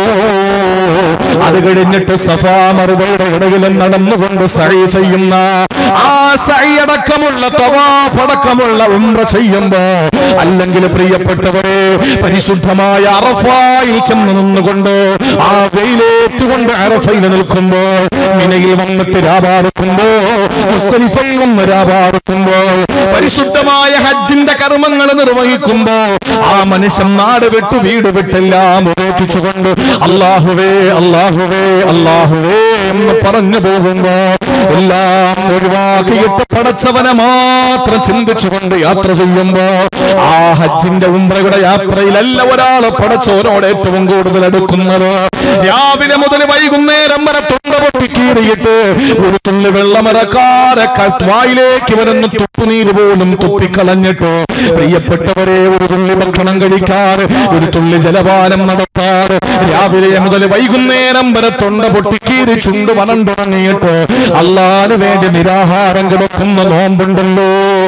Speaker 1: അത് കഴിഞ്ഞിട്ട് സഫാ മറുപയുടെ ഇടയിൽ നടന്നുകൊണ്ട് സഴി ചെയ്യുന്ന ആ സഴി അടക്കമുള്ള തവാഫ് അടക്കമുള്ള ഉംറ ചെയ്യുമ്പോ അല്ലെങ്കിൽ പ്രിയപ്പെട്ടവരെ പരിശുദ്ധമായ അറഫായിൽ ചെന്ന് നിന്നുകൊണ്ട് ആ വെയിലേറ്റുകൊണ്ട് അറഫയിൽ നിൽക്കുമ്പോ മിനയിൽ വന്നിട്ട് രാപാറുക്കുമ്പോ മുസ്തലിഫയിൽ വന്ന് രാപാറുക്കുമ്പോ പരിശുദ്ധമായ ഹജ്ജിന്റെ കർമ്മങ്ങൾ നിർവഹിക്കുമ്പോ ആ മനുഷ്യൻ നാട് വിട്ടു വീട് വിട്ടെല്ലാം ഉപേക്ഷിച്ചുകൊണ്ട് അള്ളാഹുവേ അള്ളാഹുവേ അള്ളാഹുവേ എന്ന് പറഞ്ഞു പോകുമ്പോ എല്ലാം ഒഴിവാക്കിയിട്ട് പടച്ചവനെ മാത്രം ചിന്തിച്ചുകൊണ്ട് യാത്ര ചെയ്യുമ്പോ ആ ഹജ്ജിന്റെ ഉംറയുടെ യാത്രയിലല്ല ഒരാള് പടച്ചവനോട് ഏറ്റവും കൂടുതൽ എടുക്കുന്നത് രാവിലെ മുതൽ വൈകുന്നേരം വരെ തൊണ്ട പൊട്ടിക്കീറിയിട്ട് ഒരു തുള്ളി വെള്ളമരക്കാരെ വായിലേക്ക് വരുന്ന തുപ്പുനീര് പോലും തുപ്പിക്കളഞ്ഞിട്ട് പ്രിയപ്പെട്ടവരെ ഒരു തുള്ളി ഭക്ഷണം കഴിക്കാറ് ഒരു തുള്ളി ജലപാനം നടത്താറ് രാവിലെ മുതൽ വൈകുന്നേരം വരെ തൊണ്ട പൊട്ടിക്കീറി ചുണ്ട് വനം തുടങ്ങിയിട്ട് അള്ളാന് വേണ്ടി നിരാഹാരം കിടക്കുന്ന നോമ്പുണ്ടല്ലോ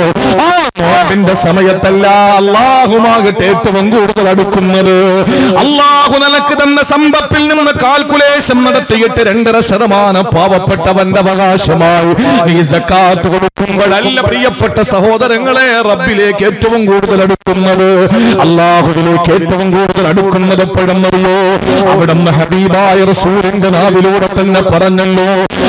Speaker 1: ആ നോമ്പിന്റെ സമയത്തല്ല അള്ളാഹുമാകട്ടെ ഏറ്റവും കൂടുതൽ അടുക്കുന്നത് അള്ളാഹു നിനക്ക് തന്ന സമ്പത്തിൽ നിന്ന് കാൽക്കുലേഷൻ നടത്തിയിട്ട് രണ്ടര ശതമാനം പാവപ്പെട്ടവന്റെ അവകാശമായി നീ സക്കാത്ത് കൊടുക്കുമ്പോഴല്ല പ്രിയപ്പെട്ട സഹോദരങ്ങളെ റബ്ബിലേക്ക് ഏറ്റവും കൂടുതൽ അടുക്കുന്നത് അള്ളാഹുവിലേക്ക് ഏറ്റവും കൂടുതൽ അടുക്കുന്നത് എപ്പോഴെന്നറിയോ അവിടുന്ന് ഹബീബായ റസൂലിന്റെ നാവിലൂടെ തന്നെ പറഞ്ഞല്ലോ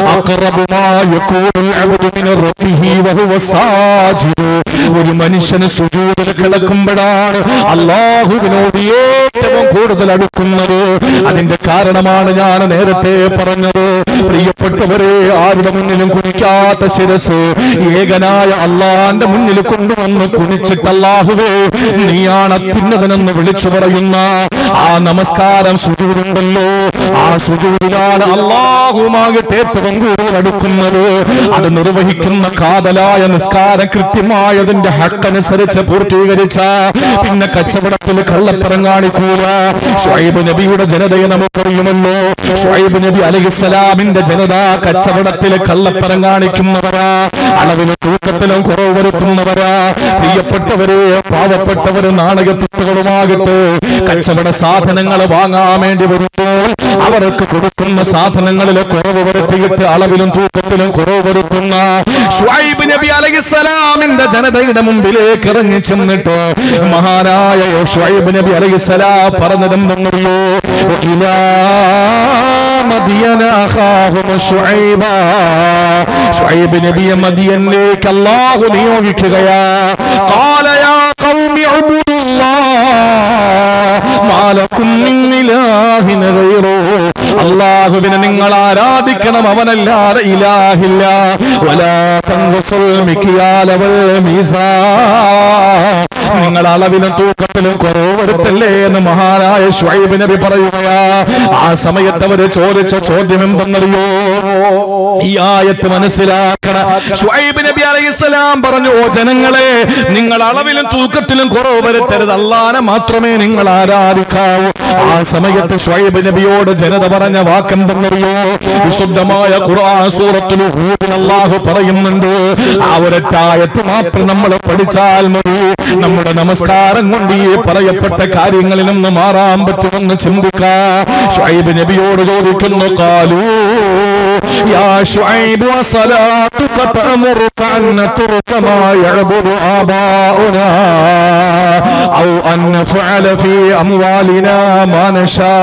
Speaker 1: അഖറബുമായ യകൂനുൽ അബ്ദു മിൻ റബ്ബിഹി വഹുവ സാജിദ് ഒരു മനുഷ്യന് സുജൂദിൽ കിടക്കുമ്പോഴാണ് അള്ളാഹുവിനോട് ഏറ്റവും കൂടുതൽ അടുക്കുന്നത് അതിന്റെ കാരണമാണ് ഞാൻ നേരത്തെ പറഞ്ഞത് പ്രിയപ്പെട്ടവരെ ആരുടെ മുന്നിലും കുനിക്കാത്ത ശിരസ് ഏകനായ അള്ളാന്റെ മുന്നിൽ കൊണ്ടുവന്ന് കുനിച്ചിട്ട് അള്ളാഹുവേ നീയാണ് അത്യുന്നതനെന്ന് വിളിച്ചു പറയുന്ന ആ നമസ്കാരം സുജൂരുണ്ടല്ലോ ആ സുജൂരിലാണ് അള്ളാഹുമാകട്ടെ ഏറ്റവും കൂടുതൽ അടുക്കുന്നത് അത് നിർവഹിക്കുന്ന കാതലായ നിസ്കാരം കൃത്യമായതിന്റെ ഹക്കനുസരിച്ച് പൂർത്തീകരിച്ച പിന്നെ കച്ചവടത്തിൽ കള്ളപ്പറം കാണിക്കൂല ഷുഐബ് നബിയുടെ ജനതയെ നമുക്കറിയുമല്ലോ ഷുഐബ് നബി അലഹിസ്സലാമിന്റെ ജനത കച്ചവടത്തിൽ കള്ളപ്പറം കാണിക്കുന്നവരാ അളവിലും തൂക്കത്തിലും കുറവ് വരുത്തുന്നവരാ പ്രിയപ്പെട്ടവരെ പാവപ്പെട്ടവര് നാണയത്തുട്ടുകളുമാകട്ടെ കച്ചവട സാധനങ്ങൾ വാങ്ങാൻ വേണ്ടി വരുമ്പോൾ അവർക്ക് കൊടുക്കുന്ന സാധനങ്ങളിൽ കുറവ് വരുത്തിയിട്ട് അളവിലും തൂക്കത്തിലും കുറവ് വരുത്തുന്ന ഷുഐബ് നബി അലഹിസ്സലാമിന്റെ ജനതയുടെ മുമ്പിലേക്ക് ഇറങ്ങി ചെന്നിട്ട് മഹാനായ ഷുഐബ് നബി അലഹിസ്സലാം പറഞ്ഞതെന്തെന്നറിയോ ഇലാ മദിയന അഖാഹും ശുഐബാ ശുഐബ് നബിയെ മദിയനിലേക്ക് അല്ലാഹു നിയോഗിക്കുകയാ ഖാല യാ ഖൗമി ഉബുദുല്ലാഹ് മാ ലക്കും മിൻ ഇലാഹിൻ ഗൈറുഹു അല്ലാഹുവിനെ നിങ്ങൾ ആരാധിക്കണം അവനല്ലാതെ ഇലാഹില്ല വലാ തൻഖുസുൽ മിക്യാല വൽ മീസാൻ നിങ്ങൾ അളവിലും തൂക്കത്തിലും കുറവ് വരുത്തല്ലേ എന്ന് മഹാനായ ഷുഐബ് നബി പറയുകയാ ആ സമയത്ത് അവര് ചോദിച്ച ചോദ്യം എന്തെന്നറിയോ ഈ ആയത്ത് മനസ്സിലാക്കണ ഷുഐബ് നബി അലൈഹിസ്സലാം പറഞ്ഞു ഓ ജനങ്ങളെ നിങ്ങൾ അളവിലും തൂക്കത്തിലും കുറവ് വരുത്തരുത് അള്ളാനെ മാത്രമേ നിങ്ങൾ ആരാധിക്കാവൂ ആ സമയത്ത് ഷുഐബ് നബിയോട് ജനത പറഞ്ഞ വാക്കെന്തെന്നറിയോ വിശുദ്ധമായ ഖുർആൻ സൂറത്തുൽ ഹൂദിൽ അല്ലാഹു പറയുന്നുണ്ട് ആ ഒരൊറ്റായത്ത് മാത്രം നമ്മൾ പഠിച്ചാൽ മതി നമ്മുടെ നമസ്കാരം കൊണ്ട് ഈ പറയപ്പെട്ട കാര്യങ്ങളിൽ നിന്ന് മാറാൻ പറ്റുമെന്ന് ചിന്തിക്കാം ഷുഐബ് നബിയോട് ചോദിക്കുന്നു കാലൂ യാ ശുഐബ് വസലാത്തുക തഅമുറുക അൻ നത്രുക മാ യഅബുദു ആബാഉനാ ഔ അൻ നഫഅല ഫീ അംവാലിനാ മാ നശാ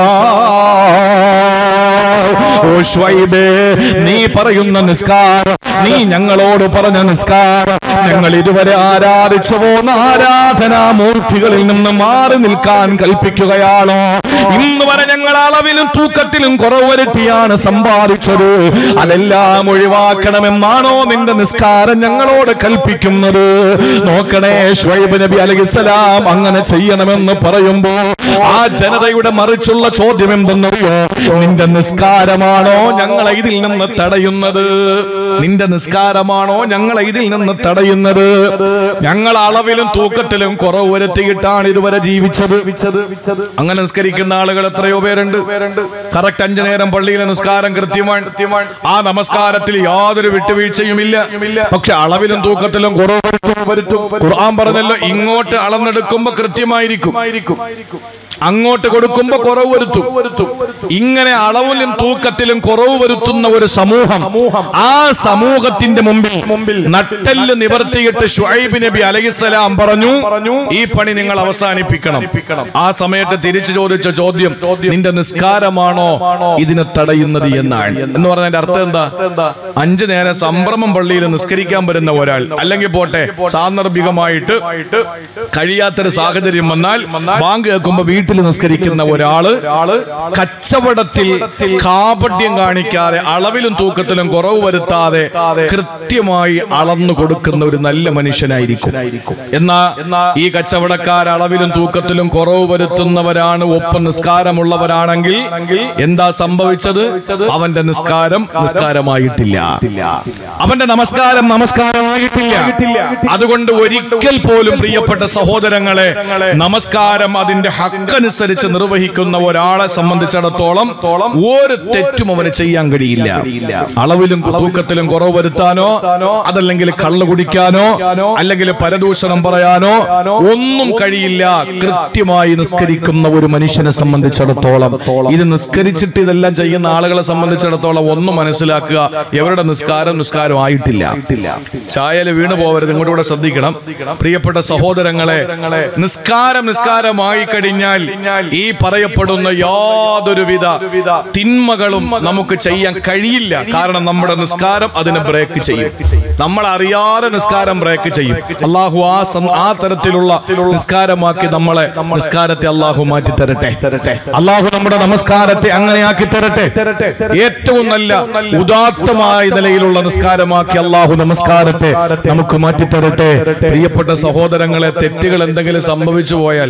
Speaker 1: ഓ ശുഐബേ നീ പറയുന്ന നിസ്കാരം നീ ഞങ്ങളോട് പറഞ്ഞ നിസ്കാരം ഞങ്ങൾ ഇതുവരെ ആരാധിച്ചു പോന്ന ആരാധനാമൂർത്തികളിൽ നിന്ന് മാറി നിൽക്കാൻ കൽപ്പിക്കുകയാണോ ഇന്ന് വരെ ഞങ്ങൾ അളവിലും തൂക്കത്തിലും കുറവ് വരുത്തിയാണ് സമ്പാദിച്ചത് അതെല്ലാം ഒഴിവാക്കണമെന്നാണോ നിന്റെ നിസ്കാരം ഞങ്ങളോട് കൽപ്പിക്കുന്നത് നോക്കണേ ഷ്വൈബ് നബി അലഹിസലാം അങ്ങനെ ചെയ്യണമെന്ന് പറയുമ്പോ ആ ജനതയുടെ മറിച്ചുള്ള ചോദ്യം എന്തെന്നറിയോ നിന്റെ നിസ്കാരമാണോ ഞങ്ങളെ ഇതിൽ നിന്ന് തടയുന്നത് നിന്റെ നിസ്കാരമാണോ ഞങ്ങളെ ഇതിൽ നിന്ന് തടയുന്നത് ഞങ്ങൾ അളവിലും തൂക്കത്തിലും കുറവ് വരുത്തിയിട്ടാണ് ഇതുവരെ ജീവിച്ചത് അങ്ങനെ നിസ്കരിക്കുന്ന ആളുകൾ എത്രയോ പേരുണ്ട് കറക്റ്റ് അഞ്ചു നേരം പള്ളിയിലെ നിസ്കാരം കൃത്യമാണ് ആ നമസ്കാരത്തിൽ യാതൊരു വിട്ടുവീഴ്ചയും ഇല്ല പക്ഷെ അളവിലും തൂക്കത്തിലും കുറവ് വരുത്തും വരുത്തും ഖുർആൻ പറഞ്ഞല്ലോ ഇങ്ങോട്ട് അളന്നെടുക്കുമ്പോ കൃത്യമായിരിക്കും അങ്ങോട്ട് കൊടുക്കുമ്പോ കുറവ് വരുത്തും ഇങ്ങനെ അളവിലും തൂക്കത്തിലും കുറവ് വരുത്തുന്ന ഒരു സമൂഹം ആ സമൂഹത്തിന്റെ മുമ്പിൽ മുമ്പിൽ നട്ടെല്ല് നിവർത്തിയിട്ട് ഷുഐബ് നബി അലഹിസലാം പറഞ്ഞു ഈ പണി നിങ്ങൾ അവസാനിപ്പിക്കണം ആ സമയത്ത് തിരിച്ചു ചോദിച്ച ചോദ്യം നിന്റെ നിസ്കാരമാണോ ഇതിനെ തടയുന്നത് എന്നാണ് എന്ന് പറഞ്ഞതിന്റെ അർത്ഥം എന്താ അഞ്ചു നേരം സംഭ്രമം പള്ളിയിൽ നിസ്കരിക്കാൻ വരുന്ന ഒരാൾ അല്ലെങ്കിൽ പോട്ടെ സാന്ദർഭികമായിട്ട് കഴിയാത്തൊരു സാഹചര്യം വന്നാൽ ബാങ്ക് കേൾക്കുമ്പോ വീട്ടിൽ നിസ്കരിക്കുന്ന ഒരാള് കച്ചവടത്തിൽ കാപട്യം കാണിക്കാതെ അളവിലും തൂക്കത്തിലും കുറവ് വരുത്താതെ കൃത്യമായി അളന്നു കൊടുക്കുന്ന ഒരു നല്ല മനുഷ്യനായിരിക്കും എന്നാ ഈ കച്ചവടക്കാർ അളവിലും തൂക്കത്തിലും കുറവ് വരുത്തുന്നവരാണ് ഒപ്പം നിസ്കാരമുള്ളവരാണെങ്കിൽ എന്താ സംഭവിച്ചത് അവന്റെ നിസ്കാരം നിസ്കാരമായിട്ടില്ല അവന്റെ നമസ്കാരം നമസ്കാരമായിട്ടില്ല അതുകൊണ്ട് ഒരിക്കൽ പോലും പ്രിയപ്പെട്ട സഹോദരങ്ങളെ നമസ്കാരം അതിന്റെ ഹക്കനുസരിച്ച് നിർവഹിക്കുന്ന ഒരാളെ സംബന്ധിച്ചിടത്തോളം ഒരു തെറ്റും അവന് ചെയ്യാൻ കഴിയില്ല അളവിലും തൂക്കത്തിലും കുറവ് വരുത്താനോ അതല്ലെങ്കിൽ കള്ളു കുടിക്കാനോ അല്ലെങ്കിൽ പരദൂഷണം പറയാനോ ഒന്നും കഴിയില്ല കൃത്യമായി നിസ്കരിക്കുന്ന ഒരു മനുഷ്യനെ സംബന്ധിച്ചിടത്തോളം ഇത് നിസ്കരിച്ചിട്ട് ഇതെല്ലാം ചെയ്യുന്ന ആളുകളെ സംബന്ധിച്ചിടത്തോളം ഒന്ന് മനസ്സിലാക്കുക ഇവരുടെ നിസ്കാരം നിസ്കാരം ആയിട്ടില്ല ചായല് വീണു പോകരുത് ഇങ്ങോട്ട് കൂടെ ശ്രദ്ധിക്കണം പ്രിയപ്പെട്ട സഹോദരങ്ങളെ നിസ്കാരം നിസ്കാരമായി കഴിഞ്ഞാൽ ഈ പറയപ്പെടുന്ന യാതൊരുവിധ തിന്മകളും നമുക്ക് ചെയ്യാൻ കഴിയില്ല കാരണം നമ്മുടെ നിസ്കാരം അതിനെ ബ്രേക്ക് ചെയ്യും നമ്മൾ അറിയാതെ നിസ്കാരം ബ്രേക്ക് ചെയ്യും അള്ളാഹു ആ സം- ആ തരത്തിലുള്ള നിസ്കാരമാക്കി നമ്മളെ നിസ്കാരത്തെ അള്ളാഹു മാറ്റി തരട്ടെ അള്ളാഹു നമ്മുടെ നമസ്കാരത്തെ അങ്ങനെയാക്കി തരട്ടെ ഏറ്റവും നല്ല ഉദാത്തമായ നിലയിലുള്ള നിസ്കാരമാക്കി അള്ളാഹു നമസ്കാരത്തെ നമുക്ക് മാറ്റി തരട്ടെ പ്രിയപ്പെട്ട സഹോദരങ്ങളെ തെറ്റുകൾ എന്തെങ്കിലും സംഭവിച്ചു പോയാൽ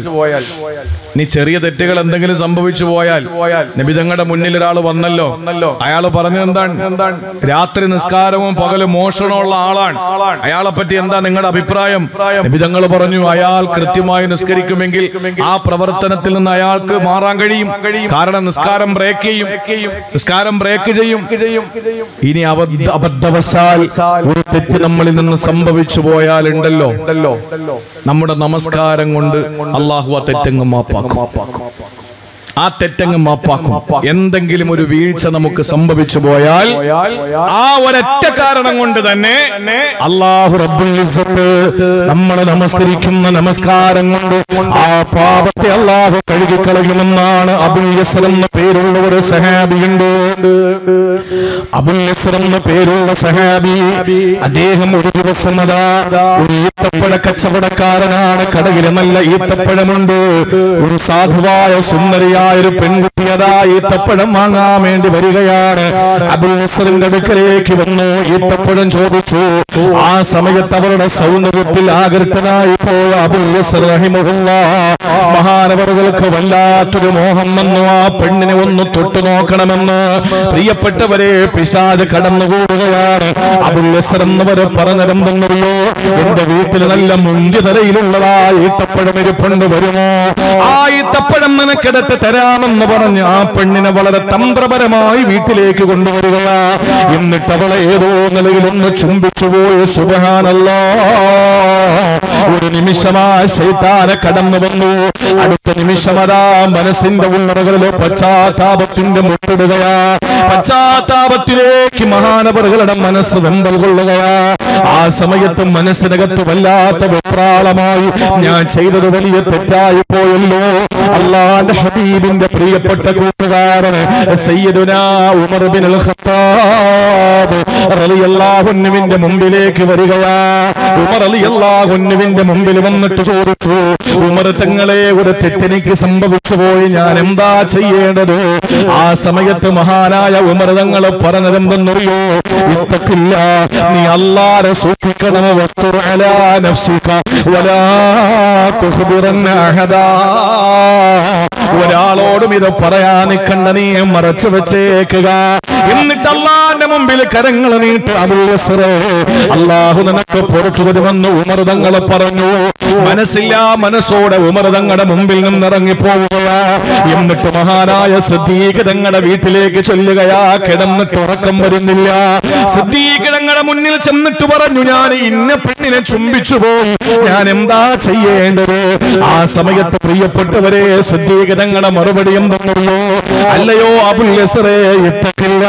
Speaker 1: നീ ചെറിയ തെറ്റുകൾ എന്തെങ്കിലും സംഭവിച്ചു പോയാൽ നബിതങ്ങളുടെ മുന്നിൽ ഒരാൾ വന്നല്ലോ അയാൾ പറഞ്ഞത് എന്താണ് രാത്രി നിസ്കാരവും പകലും മോഷണമുള്ള ആളാണ് അയാളെ പറ്റി എന്താ നിങ്ങളുടെ അഭിപ്രായം നബിതങ്ങൾ പറഞ്ഞു അയാൾ കൃത്യമായി നിസ്കരിക്കുമെങ്കിൽ ആ പ്രവർത്തനത്തിൽ നിന്ന് അയാൾക്ക് മാറാൻ കഴിയും കാരണം നിസ്കാരം ബ്രേക്ക് ചെയ്യും നിസ്കാരം ബ്രേക്ക് ചെയ്യും ഇനി അബദ്ധ അബദ്ധവശാൽ ഒരു തെറ്റ് നമ്മളിൽ നിന്ന് സംഭവിച്ചു പോയാൽ ഉണ്ടല്ലോ നമ്മുടെ നമസ്കാരം കൊണ്ട് അള്ളാഹു ആ തെറ്റങ്ങ് മാപ്പാക്കും ആ തെറ്റങ്ങ് മാപ്പാക്കും എന്തെങ്കിലും ഒരു വീഴ്ച നമുക്ക് സംഭവിച്ചു പോയാൽ ആ ഒരൊറ്റ കാരണം കൊണ്ട് തന്നെ അള്ളാഹു റബ്ബുൽ ഇസ്സത്ത് നമ്മളെ നമസ്കരിക്കുന്ന നമസ്കാരം കൊണ്ട് ആ പാപത്തെ അള്ളാഹു കഴുകിക്കളയുമെന്നാണ് അബുൽ യസർ എന്ന പേരുള്ള ഒരു സഹാബിയുണ്ട് അബുൽ യസർ എന്ന പേരുള്ള സഹാബി അദ്ദേഹം ഒരു ദിവസം അതാ ഒരു ഈത്തപ്പഴ കച്ചവടക്കാരനാണ് കടയിൽ നല്ല ഈത്തപ്പഴമുണ്ട് ഒരു സാധുവായ സുന്ദരിയായ ഒരു പെൺകുട്ടി അതാ ഈത്തപ്പഴം വാങ്ങാൻ വേണ്ടി വരികയാണ് അബുൽ നസറിന്റെ അടുക്കലേക്ക് വന്നു ഈത്തപ്പഴം ചോദിച്ചു ആ സമയത്ത് അവരുടെ സൗന്ദര്യത്തിൽ ആകൃഷ്ടനായി പോയ അബുൽ നസർ റഹിമഹുല്ലാ മഹാനവറുകൾക്ക് വല്ലാത്തൊരു മോഹം വന്നു ആ പെണ്ണിനെ ഒന്ന് തൊട്ടു നോക്കണമെന്ന് പ്രിയപ്പെട്ടവരെ പിശാജ് കടന്നുകൂടുകയാണ് അബുൽ നസർ എന്നവര് പറഞ്ഞിരുന്നെന്നറിയോ എന്റെ വീട്ടിൽ നല്ല മുന്തിതലയിലുള്ളതാ ഈത്തപ്പഴം ഇരിപ്പുണ്ട് വരുമോ ആ ഈത്തപ്പഴം നിനക്കെടുത്ത് തരാമെന്ന് പറഞ്ഞ് ആ പെണ്ണിനെ വളരെ തന്ത്രപരമായി വീട്ടിലേക്ക് കൊണ്ടുവരികയാ എന്നിട്ട് അവളെ ഏതോ നിലയിൽ ഒന്ന് ചുംബിച്ചു പോയി സുബഹാനല്ലോ ഒരു നിമിഷം നിമിഷമാ ശൈത്താനെ കടന്നു വന്നു അടുത്ത നിമിഷമതാ മനസ്സിന്റെ ഉള്ളറകളിലോ പശ്ചാത്താപത്തിന്റെ മുട്ടിടുകയാ പശ്ചാത്താപത്തിലേക്ക് മഹാനവറുകളുടെ മനസ്സ് വെമ്പൽ കൊള്ളുകയാ ആ സമയത്ത് മനസ്സിനകത്ത് വല്ലാത്ത വെപ്രാളമായി ഞാൻ ചെയ്തത് വലിയ തെറ്റായി പോയല്ലോ അള്ളാന്റെ ഹബീബിന്റെ പ്രിയപ്പെട്ട കൂട്ടുകാരൻ സയ്യിദുനാ ഉമർ ബിൻ അൽ ഖത്താബ് റളിയല്ലാഹുവിന്റെ മുമ്പിലേക്ക് വരികയാ ഉമർ റളിയല്ലാഹുവിന്റെ മുമ്പിൽ വന്നിട്ട് ചോദിച്ചു ഉമർ തങ്ങളെ ഒരു തെറ്റെനിക്ക് സംഭവിച്ചു പോയി ഞാൻ എന്താ ചെയ്യേണ്ടത് ആ സമയത്ത് മഹാനായ ഉമർ തങ്ങൾ പറഞ്ഞതെന്തെന്നറിയോ ഇത്തക്കില്ല നീ അല്ലാതെ സൂക്ഷിക്കണം വസ്തു അലാ നഫ്സിക വലാ തുഖ്ബിറന്ന അഹദാ ഒരാളോടും ഇത് പറയാ നിക്കണ്ട നീ മറച്ചു വെച്ചേക്കുക എന്നിട്ട് അള്ളാന്റെ മുമ്പിൽ കരങ്ങൾ നീട്ട് അബുൽസറേ അള്ളാഹു നിനക്ക് പുറത്തു തരുമെന്ന് ഉമർതങ്ങൾ പറഞ്ഞു മനസ്സില്ല മനസ്സോടെ ഉമർതങ്ങളുടെ മുമ്പിൽ നിന്നിറങ്ങി പോവുകയാ എന്നിട്ട് മഹാനായ സിദ്ദീഖ് തങ്ങളുടെ വീട്ടിലേക്ക് ചൊല്ലുകയാ കിടന്നിട്ട് ഉറക്കം വരുന്നില്ല സിദ്ദീഖ് തങ്ങളുടെ മുന്നിൽ ചെന്നിട്ട് പറഞ്ഞു ഞാൻ ഇന്ന പെണ്ണിനെ ചുംബിച്ചു പോയി ഞാൻ എന്താ ചെയ്യേണ്ടത് ആ സമയത്ത് പ്രിയപ്പെട്ടവരെ സിദ്ദീഖ് തങ്ങളുടെ മറുപടി എന്തെന്നറിയോ അല്ലയോ അബുൽ യസറേ ഇത്തക്കില്ല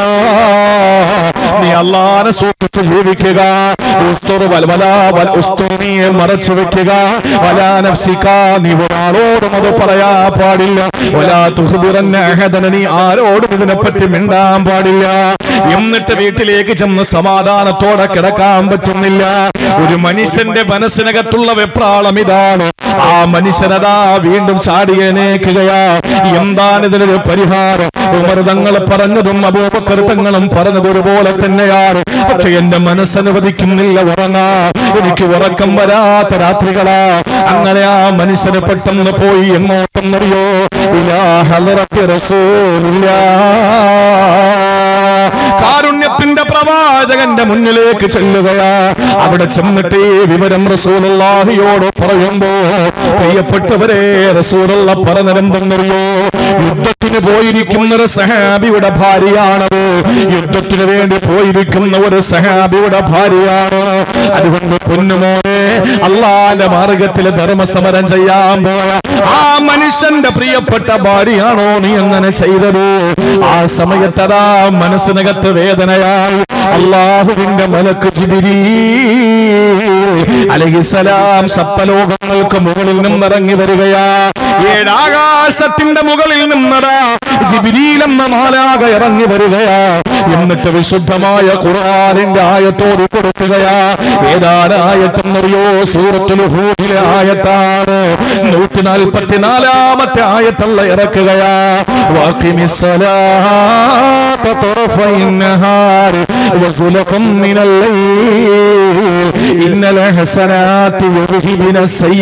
Speaker 1: നീ അള്ളാനെ സൂക്ഷിച്ച് ജീവിക്കുക ഉസ്തുർ വൽ വലാ വൽ ഉസ്തുർ നീ മറച്ചു വെക്കുക വലാ നഫ്സിക നീ ഒരാളോടും അത് പറയാ പാടില്ല വലാ തുഖ്ബിറന്ന അഹദന നീ ആരോടും ഇതിനെപ്പറ്റി മിണ്ടാൻ പാടില്ല എന്നിട്ട് വീട്ടിലേക്ക് ചെന്ന് സമാധാനത്തോടെ കിടക്കാൻ പറ്റുന്നില്ല ഒരു മനുഷ്യന്റെ മനസ്സിനകത്തുള്ള വെപ്രാളം ഇതാണ് ആ മനുഷ്യനതാ വീണ്ടും ചാടിയനേക്കുകയാ എന്താണ് ഇതിനൊരു പരിഹാരം ഉമർ തങ്ങൾ പറഞ്ഞതും അബൂബക്കർ തങ്ങളും പറഞ്ഞത് ഒരുപോലെ തന്നെയാണ് പക്ഷെ എന്റെ മനസ്സനുവദിക്കുന്നില്ല ഉറങ്ങാ എനിക്ക് ഉറക്കം വരാത്ത രാത്രികളാ അങ്ങനെ ആ മനുഷ്യന് പെട്ടെന്ന് പോയി എങ്ങോട്ടെന്നറിയോ ഇലാ ഹലറത്തി റസൂലില്ലാ കാരുണ്യത്തിന്റെ പ്രവാചകന്റെ മുന്നിലേക്ക് ചെല്ലുകയാ അവിടെ ചെന്നിട്ട് ഈ വിവരം റസൂലുള്ളാഹിയോട് പറയുമ്പോ പ്രിയപ്പെട്ടവരെ റസൂലുള്ള പറഞ്ഞതെന്തെന്നറിയോ യുദ്ധത്തിന് പോയിരിക്കുന്ന ഒരു സഹാബിയുടെ ഭാര്യയാണത് യുദ്ധത്തിന് വേണ്ടി പോയിരിക്കുന്ന ഒരു സഹാബിയുടെ ഭാര്യയാണ് അതുകൊണ്ട് പൊന്നുമോനെ അള്ളാന്റെ മാർഗത്തിൽ ധർമ്മസമരം ചെയ്യാൻ പോയ ആ മനുഷ്യന്റെ പ്രിയപ്പെട്ട ഭാര്യയാണോ നീ അങ്ങനെ ചെയ്തത് ആ സമയത്തതാ മനസ്സിനകത്ത് വേദനയായി അള്ളാഹുവിന്റെ മലക്ക് ജിബിരി അലഹിസലാം സപ്പലോകങ്ങൾക്ക് മുകളിൽ നിന്നിറങ്ങി വരികയാ ഏഴാകാശത്തിന്റെ മുകളിൽ നിന്നടാ ജിബിരിയിലെന്ന മാലാക ഇറങ്ങി വരികയാ എന്നിട്ട് വിശുദ്ധമായ ഖുർആനിന്റെ ആയത്തോട് കൊടുക്കുകയാ ഏതാണ് ആയത്തെന്നറിയോ സൂറത്തുൽ ഹൂദിലെ ആയത്താണ് നൂറ്റി നാൽപ്പത്തിനാലാമത്തെ ആയത്തല്ല ഇറക്കുകയാ വാക്കിമിസ്സലാത്ത طرفي النهار وزلفا من الليل إن الحسنات يذهبن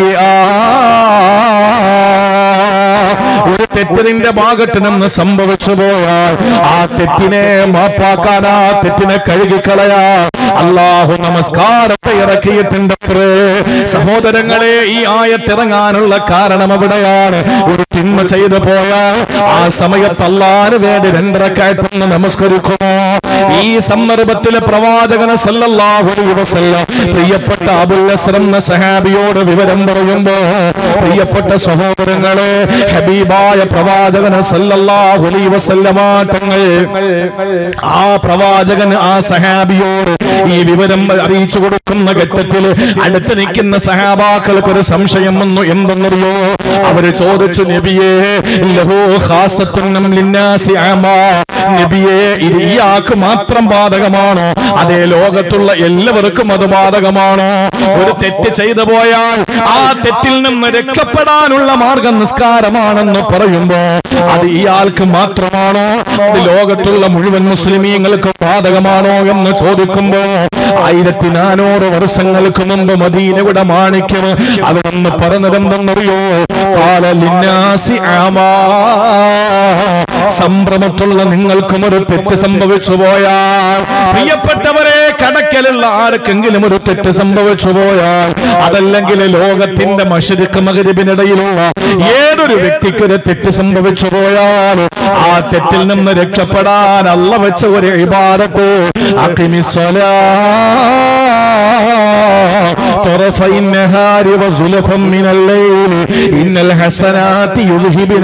Speaker 1: السيئات ഒരു തെറ്റ് നിന്റെ ഭാഗത്ത് നിന്ന് സംഭവിച്ചു പോയാൽ ആ തെറ്റിനെ മാപ്പാക്കാൻ ആ തെറ്റിനെ കഴുകിക്കളയാ അള്ളാഹു നമസ്കാരത്തെ ഇറക്കിയിട്ടുണ്ട് അത്രേ. സഹോദരങ്ങളെ ഈ ആയത്തിറങ്ങാനുള്ള കാരണം എവിടെയാണ് ഒരു തിന്മ ചെയ്തു പോയാൽ ആ സമയത്ത് അള്ളാന് വേണ്ടി രണ്ടരക്കായിട്ടൊന്ന് നമസ്കരിക്കുമോ ഈ സന്ദർഭത്തിലെ പ്രവാചകന സല്ലല്ലാഹു അലൈഹി വസല്ലം പ്രിയപ്പെട്ട അബുൽ അസ്രം എന്ന സഹാബിയോട് വിവരം പറയുമ്പോ പ്രിയപ്പെട്ട സഹോദരങ്ങളെ ഹബീബായ പ്രവാചകന സല്ലല്ലാഹു അലൈഹി വസല്ലമ തങ്ങൾ ആ പ്രവാചകൻ ആ സഹാബിയോട് ഈ വിവരം അറിയിച്ചു കൊടുക്കുന്ന ഘട്ടത്തിൽ അടുത്ത് നിൽക്കുന്ന സഹാബാക്കൾക്ക് ഒരു സംശയം വന്നു എന്തെന്നറിയോ അവര് ചോദിച്ചു നബിയേ ലഹു ഖാസത്തുൻ ലിന്നാസി ആമാ നബിയെ ഇത് ഇയാൾക്ക് മാത്രം ബാധകമാണോ അതേ ലോകത്തുള്ള എല്ലാവർക്കും അത് ബാധകമാണോ ഒരു തെറ്റ് ചെയ്തു പോയാൽ ആ തെറ്റിൽ നിന്ന് രക്ഷപ്പെടാനുള്ള മാർഗം നിസ്കാരമാണെന്ന് പറയുമ്പോ അത് ഇയാൾക്ക് മാത്രമാണോ ഇത് ലോകത്തുള്ള മുഴുവൻ മുസ്ലിമീങ്ങൾക്ക് ബാധകമാണോ എന്ന് ചോദിക്കുമ്പോ ആയിരത്തി നാനൂറ് വർഷങ്ങൾക്ക് മുമ്പ് മദീനയുടെ മാണിക്യം അവിടെന്ന് പറഞ്ഞതെന്തെന്നറിയോ കാല ലിന്നാസി ആമാ സംഭ്രമത്തുള്ള നിങ്ങൾക്കും ഒരു തെറ്റ് സംഭവിച്ചു പോയാൽ പ്രിയപ്പെട്ടവരെ കടക്കലുള്ള ആർക്കെങ്കിലും ഒരു തെറ്റ് സംഭവിച്ചു പോയാൽ അതല്ലെങ്കിൽ ലോകത്തിന്റെ മഷരിക്ക് മകരിബിനിടയിലുള്ള ഏതൊരു വ്യക്തിക്ക് ഒരു തെറ്റ് സംഭവിച്ചു പോയാൽ ആ തെറ്റിൽ നിന്ന് രക്ഷപ്പെടാൻ അല്ല വെച്ച ഒരു ഇബാദത്ത് അക്കിമിസ്വലാ طرفي النهار وزلفا من الليل إن الحسنات يذهبن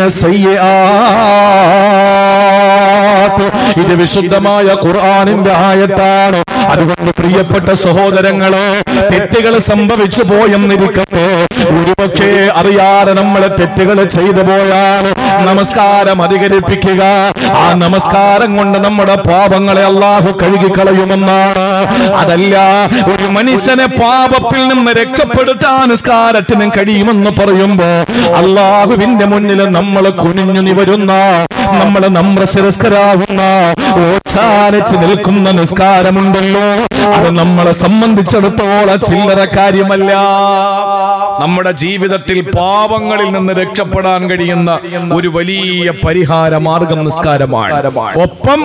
Speaker 1: السيئات ഇത് വിശുദ്ധമായ ഖുർആനിന്റെ ആയത്താണ് അതുകൊണ്ട് പ്രിയപ്പെട്ട സഹോദരങ്ങളെ തെറ്റുകൾ സംഭവിച്ചു പോയെന്നിരിക്കട്ടെ ഒരുപക്ഷെ അറിയാതെ നമ്മളെ തെറ്റുകൾ ചെയ്തു പോയാൽ നമസ്കാരം അധികരിപ്പിക്കുക ആ നമസ്കാരം കൊണ്ട് നമ്മുടെ പാപങ്ങളെ അള്ളാഹു കഴുകിക്കളയുമെന്നാണ് അതല്ല ഒരു മനുഷ്യനെ പാപത്തിൽ നിന്ന് രക്ഷപ്പെടുത്താൻ നിസ്കാരത്തിന് കഴിയുമെന്ന് പറയുമ്പോ അള്ളാഹുവിന്റെ മുന്നിൽ നമ്മൾ കുനിഞ്ഞു നിവരുന്ന നമ്മൾ നമ്രശിരസ്കരാകുന്ന ഓച്ചാനിച്ച് നിൽക്കുന്ന നിസ്കാരമുണ്ടല്ലോ അത് നമ്മളെ സംബന്ധിച്ചിടത്തോളം ചില്ലറ കാര്യമല്ല നമ്മുടെ ജീവിതത്തിൽ പാപങ്ങളിൽ നിന്ന് രക്ഷപ്പെടാൻ കഴിയുന്ന ഒരു വലിയ പരിഹാര മാർഗം നിസ്കാരമാണ് ഒപ്പം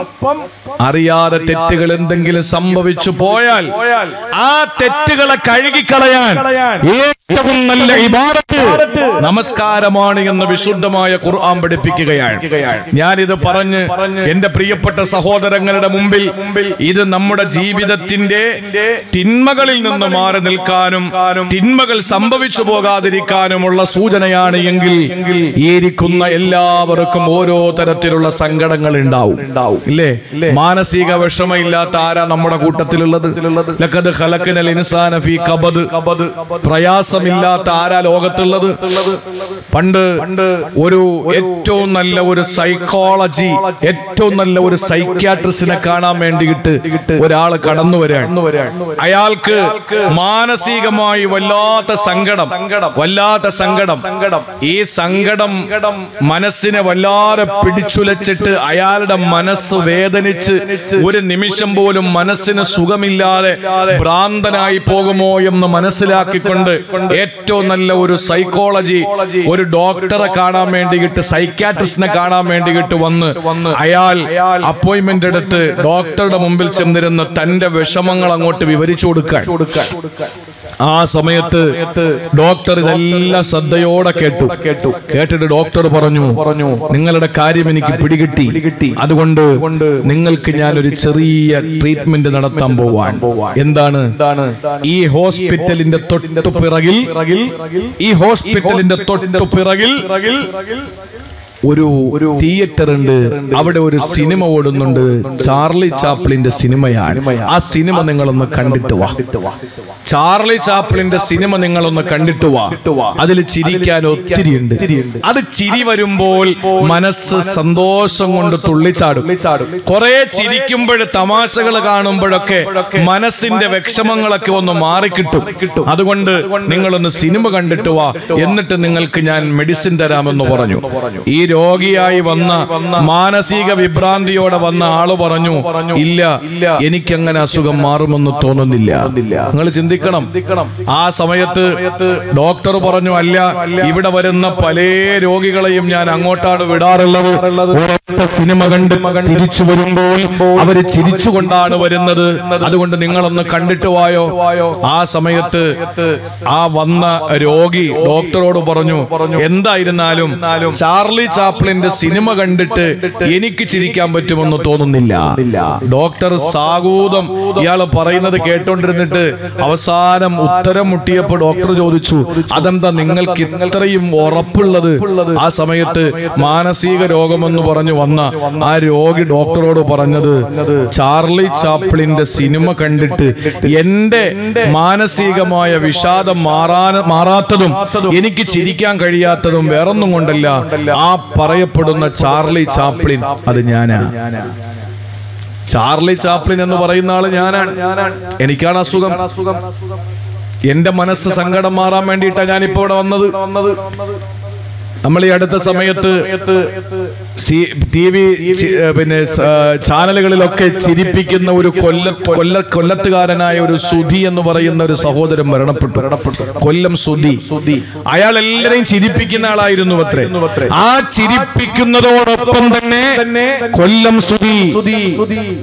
Speaker 1: അറിയാതെ തെറ്റുകൾ എന്തെങ്കിലും സംഭവിച്ചു പോയാൽ ആ തെറ്റുകളെ കഴുകിക്കളയാൻ ഏറ്റവും നല്ല ഇബാദത്ത് നമസ്കാരമാണ് എന്ന് വിശുദ്ധമായ ഖുർആൻ പഠിപ്പിക്കുകയാണ് ഞാനിത് പറഞ്ഞ് എന്റെ പ്രിയപ്പെട്ട സഹോദരങ്ങളുടെ മുമ്പിൽ ഇത് നമ്മുടെ ജീവിതത്തിന്റെ തിന്മകളിൽ നിന്ന് മാറി നിൽക്കാനും തിന്മകൾ സംഭവിച്ചു പോകാതിരിക്കാനുമുള്ള സൂചനയാണ് എങ്കിൽ ഈ ഇരിക്കുന്ന എല്ലാവർക്കും ഓരോ തരത്തിലുള്ള സങ്കടങ്ങൾ ഉണ്ടാവും ഇല്ലേ മാനസിക വിഷമമില്ലാത്ത ആരാ നമ്മുടെ കൂട്ടത്തിലുള്ളത് ലഖദ് ഖലഖനൽ ഇൻസാന ഫീ കബദ് പ്രയാസമില്ലാത്ത ആരാ ലോകത്തുള്ളത് പണ്ട് ഒരു ഏറ്റവും നല്ല ഒരു സൈക്കോളജി ഏറ്റവും നല്ല ഒരു സൈക്യാട്രിസ്റ്റിനെ കാണാൻ വേണ്ടിയിട്ട് ഒരാൾ കടന്നു വരാണ് അയാൾക്ക് മാനസികമായി വല്ലാത്ത സങ്കടം വല്ലാത്ത സങ്കടം ഈ സങ്കടം മനസ്സിനെ വല്ലാതെ പിടിച്ചുലച്ചിട്ട് അയാളുടെ മനസ്സ് വേദനിച്ച് ഒരു നിമിഷം പോലും മനസ്സിന് സുഖമില്ലാതെ ഭ്രാന്തനായി പോകുമോ എന്ന് മനസ്സിലാക്കിക്കൊണ്ട് ഏറ്റവും നല്ല ഒരു സൈക്കോളജി ഒരു ഡോക്ടറെ കാണാൻ വേണ്ടിയിട്ട് സൈക്കാട്രിസ്റ്റിനെ കാണാൻ വേണ്ടിയിട്ട് വന്ന് അയാൾ അപ്പോയിന്റ്മെന്റ് എടുത്ത് ഡോക്ടറുടെ മുമ്പിൽ ചെന്നിരുന്ന് തന്റെ വിഷമങ്ങൾ അങ്ങോട്ട് വിവരിച്ചു കൊടുക്കാൻ ആ സമയത്ത് ഡോക്ടർ ഇതെല്ലാം ശ്രദ്ധയോടെ കേട്ടു കേട്ടു കേട്ടിട്ട് ഡോക്ടർ പറഞ്ഞു പറഞ്ഞു നിങ്ങളുടെ കാര്യം എനിക്ക് പിടികിട്ടി അതുകൊണ്ട് നിങ്ങൾക്ക് ഞാൻ ഒരു ചെറിയ ട്രീറ്റ്മെന്റ് നടത്താൻ പോവാൻ എന്താണ് ഈ ഹോസ്പിറ്റലിന്റെ തൊട്ടു പിറകിൽ ഈ ഹോസ്പിറ്റലിന്റെ തൊട്ടു പിറകിൽ ഒരു ഒരു തിയേറ്റർ ഉണ്ട് അവിടെ ഒരു സിനിമ ഓടുന്നുണ്ട് ചാർലി ചാപ്ലിന്റെ സിനിമയാണ് ആ സിനിമ നിങ്ങളൊന്ന് കണ്ടിട്ട് വാ ചാർലി ചാപ്ലിന്റെ സിനിമ നിങ്ങളൊന്ന് കണ്ടിട്ട് വാ അതിൽ ചിരിക്കാൻ ഒത്തിരി ഉണ്ട് അത് ചിരി വരുമ്പോൾ മനസ്സ് സന്തോഷം കൊണ്ട് തുള്ളിച്ചാടും കുറെ ചിരിക്കുമ്പോൾ തമാശകൾ കാണുമ്പോഴൊക്കെ മനസ്സിന്റെ വിഷമങ്ങളൊക്കെ ഒന്ന് മാറിക്കിട്ടും അതുകൊണ്ട് നിങ്ങളൊന്ന് സിനിമ കണ്ടിട്ട് വാ എന്നിട്ട് നിങ്ങൾക്ക് ഞാൻ മെഡിസിൻ തരാമെന്ന് പറഞ്ഞു ഈ രോഗിയായി വന്ന മാനസിക വിഭ്രാന്തിയോടെ വന്ന ആള് പറഞ്ഞു ഇല്ല എനിക്കങ്ങനെ അസുഖം മാറുമെന്ന് തോന്നുന്നില്ല നിങ്ങൾ ചിന്തിക്കണം ആ സമയത്ത് ഡോക്ടർ പറഞ്ഞു അല്ല ഇവിടെ വരുന്ന പല രോഗികളെയും ഞാൻ അങ്ങോട്ടാണ് വിടാറുള്ളത് ഒരൊറ്റ സിനിമ കണ്ട് തിരിച്ചു വരുമ്പോൾ അവര് ചിരിച്ചുകൊണ്ടാണ് വരുന്നത് അതുകൊണ്ട് നിങ്ങളൊന്ന് കണ്ടിട്ട് വായോ ആ സമയത്ത് ആ വന്ന രോഗി ഡോക്ടറോട് പറഞ്ഞു എന്തായിരുന്നാലും ചാർലി ചാപ്ലിന്റെ സിനിമ കണ്ടിട്ട് എനിക്ക് ചിരിക്കാൻ പറ്റുമെന്ന് തോന്നുന്നില്ല ഡോക്ടർ സാഗൂതം ഇയാള് പറയുന്നത് കേട്ടോണ്ടിരുന്നിട്ട് അവസാനം ഉത്തരം മുട്ടിയപ്പോ ഡോക്ടർ ചോദിച്ചു അതെന്താ നിങ്ങൾക്ക് ഇത്രയും ഉറപ്പുള്ളത് ആ സമയത്ത് മാനസിക രോഗമെന്ന് പറഞ്ഞു വന്ന ആ രോഗി ഡോക്ടറോട് പറഞ്ഞത് ചാർലി ചാപ്ലിന്റെ സിനിമ കണ്ടിട്ട് എന്റെ മാനസികമായ വിഷാദം മാറാൻ മാറാത്തതും എനിക്ക് ചിരിക്കാൻ കഴിയാത്തതും വേറൊന്നും കൊണ്ടല്ല ആ പറയപ്പെടുന്ന ചാർലി ചാപ്ലിൻ അത് ഞാനാ ചാർലി ചാപ്ലിൻ എന്ന് പറയുന്ന ആള് ഞാനാണ് എനിക്കാണ് അസുഖം എന്റെ മനസ്സ് സങ്കടം മാറാൻ വേണ്ടിയിട്ടാണ് ഞാനിപ്പോ ഇവിടെ വന്നത് നമ്മൾ ഈ അടുത്ത സമയത്ത് ടി വി പിന്നെ സ- ചാനലുകളിലൊക്കെ ചിരിപ്പിക്കുന്ന ഒരു കൊല്ല കൊല്ല കൊല്ലത്തുകാരനായ ഒരു സുധി എന്ന് പറയുന്ന ഒരു സഹോദരൻ മരണപ്പെട്ടു കൊല്ലം സുധി അയാൾ എല്ലാരെയും ചിരിപ്പിക്കുന്ന ആളായിരുന്നു അത്രേ ആ ചിരിപ്പിക്കുന്നതോടൊപ്പം തന്നെ കൊല്ലം സുധി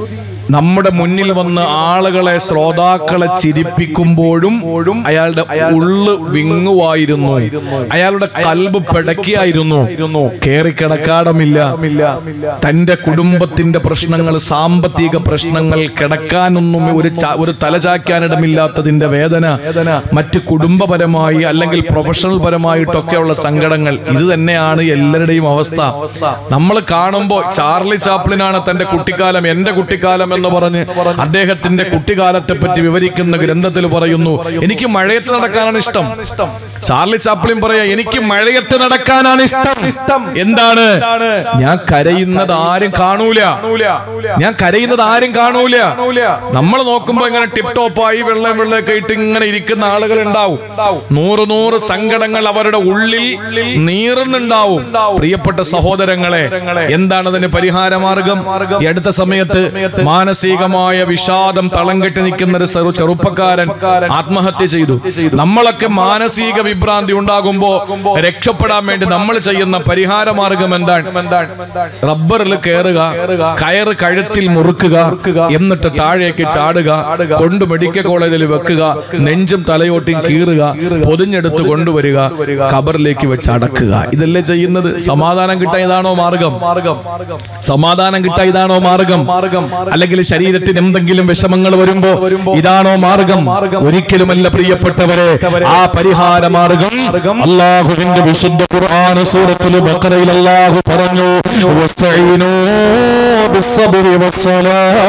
Speaker 1: നമ്മുടെ മുന്നിൽ വന്ന് ആളുകളെ ശ്രോതാക്കളെ ചിരിപ്പിക്കുമ്പോഴും അയാളുടെ ഉള്ള് വിങ്ങുവായിരുന്നു അയാളുടെ കൽബ് പിടക്കിയായിരുന്നു കേറിക്കിടക്കാടമില്ല തന്റെ കുടുംബത്തിന്റെ പ്രശ്നങ്ങൾ സാമ്പത്തിക പ്രശ്നങ്ങൾ കിടക്കാനൊന്നും ഒരു ച- ഒരു തലചാക്കാനിടമില്ലാത്തതിന്റെ വേദന മറ്റ് കുടുംബപരമായി അല്ലെങ്കിൽ പ്രൊഫഷണൽ പരമായിട്ടൊക്കെയുള്ള സങ്കടങ്ങൾ ഇത് തന്നെയാണ് എല്ലാവരുടെയും അവസ്ഥ നമ്മൾ കാണുമ്പോൾ ചാർലി ചാപ്ലിനാണ് തന്റെ കുട്ടിക്കാലം എന്റെ കുട്ടിക്കാലം എന്ന് പറഞ്ഞ് അദ്ദേഹത്തിന്റെ കുട്ടിക്കാലത്തെ പറ്റി വിവരിക്കുന്ന ഗ്രന്ഥത്തിൽ പറയുന്നു എനിക്ക് മഴയത്ത് നടക്കാനാണ് ഇഷ്ടം ചാർലി ചാപ്ലിൻ പറയാ എനിക്ക് മഴയത്ത് നടക്കാനാണ് ഇഷ്ടം എന്താണ് ഞാൻ കരയുന്നത് ആരും കാണൂല ഞാൻ കരയുന്നത് ആരും കാണൂല നമ്മൾ നോക്കുമ്പോ ഇങ്ങനെ ടിപ് ടോപ്പായി വെള്ളം വെള്ളമൊക്കെ ഇട്ട് ഇങ്ങനെ ഇരിക്കുന്ന ആളുകൾ ഉണ്ടാവും നൂറ് നൂറ് സങ്കടങ്ങൾ അവരുടെ ഉള്ളിൽ നീറുന്നുണ്ടാവും പ്രിയപ്പെട്ട സഹോദരങ്ങളെ എന്താണ് അതിന് പരിഹാരമാർഗം ഈ അടുത്ത സമയത്ത് മാനസികമായ വിഷാദം തളം കെട്ടി നിൽക്കുന്ന ഒരു ചെറു ചെറുപ്പക്കാരൻ ആത്മഹത്യ ചെയ്തു നമ്മളൊക്കെ മാനസിക വിഭ്രാന്തി ഉണ്ടാകുമ്പോ രക്ഷപ്പെടാൻ വേണ്ടി നമ്മൾ ചെയ്യുന്ന പരിഹാര മാർഗം എന്താണ് റബ്ബറിൽ കയറുക കയറ് കഴുത്തിൽ മുറുക്കുക എന്നിട്ട് താഴേക്ക് ചാടുക കൊണ്ട് മെഡിക്കൽ കോളേജിൽ വെക്കുക നെഞ്ചും തലയോട്ടിയും കീറുക പൊതിഞ്ഞെടുത്ത് കൊണ്ടുവരിക ഖബറിലേക്ക് വെച്ച് അടക്കുക ഇതല്ലേ ചെയ്യുന്നത് സമാധാനം കിട്ടാൻ ഇതാണോ മാർഗം സമാധാനം കിട്ടാൻ ഇതാണോ മാർഗം അല്ലെങ്കിൽ ശരീരത്തിന് എന്തെങ്കിലും വിഷമങ്ങൾ വരുമ്പോ ഇതാണോ മാർഗം ഒരിക്കലുമല്ല പ്രിയപ്പെട്ടവരെ ആ പരിഹാര മാർഗം അള്ളാഹുവിന്റെ വിശുദ്ധ ഖുർആൻ സൂറത്തുൽ ബഖറയിൽ അള്ളാഹു പറഞ്ഞു വസ്തഈനൂ ബിസ്സബ്രി വസ്സലാ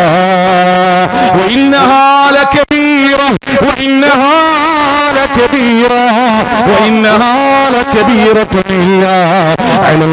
Speaker 1: وإنها لكبيرة وإنها لكبيرة وإنها لكبيرة إلا على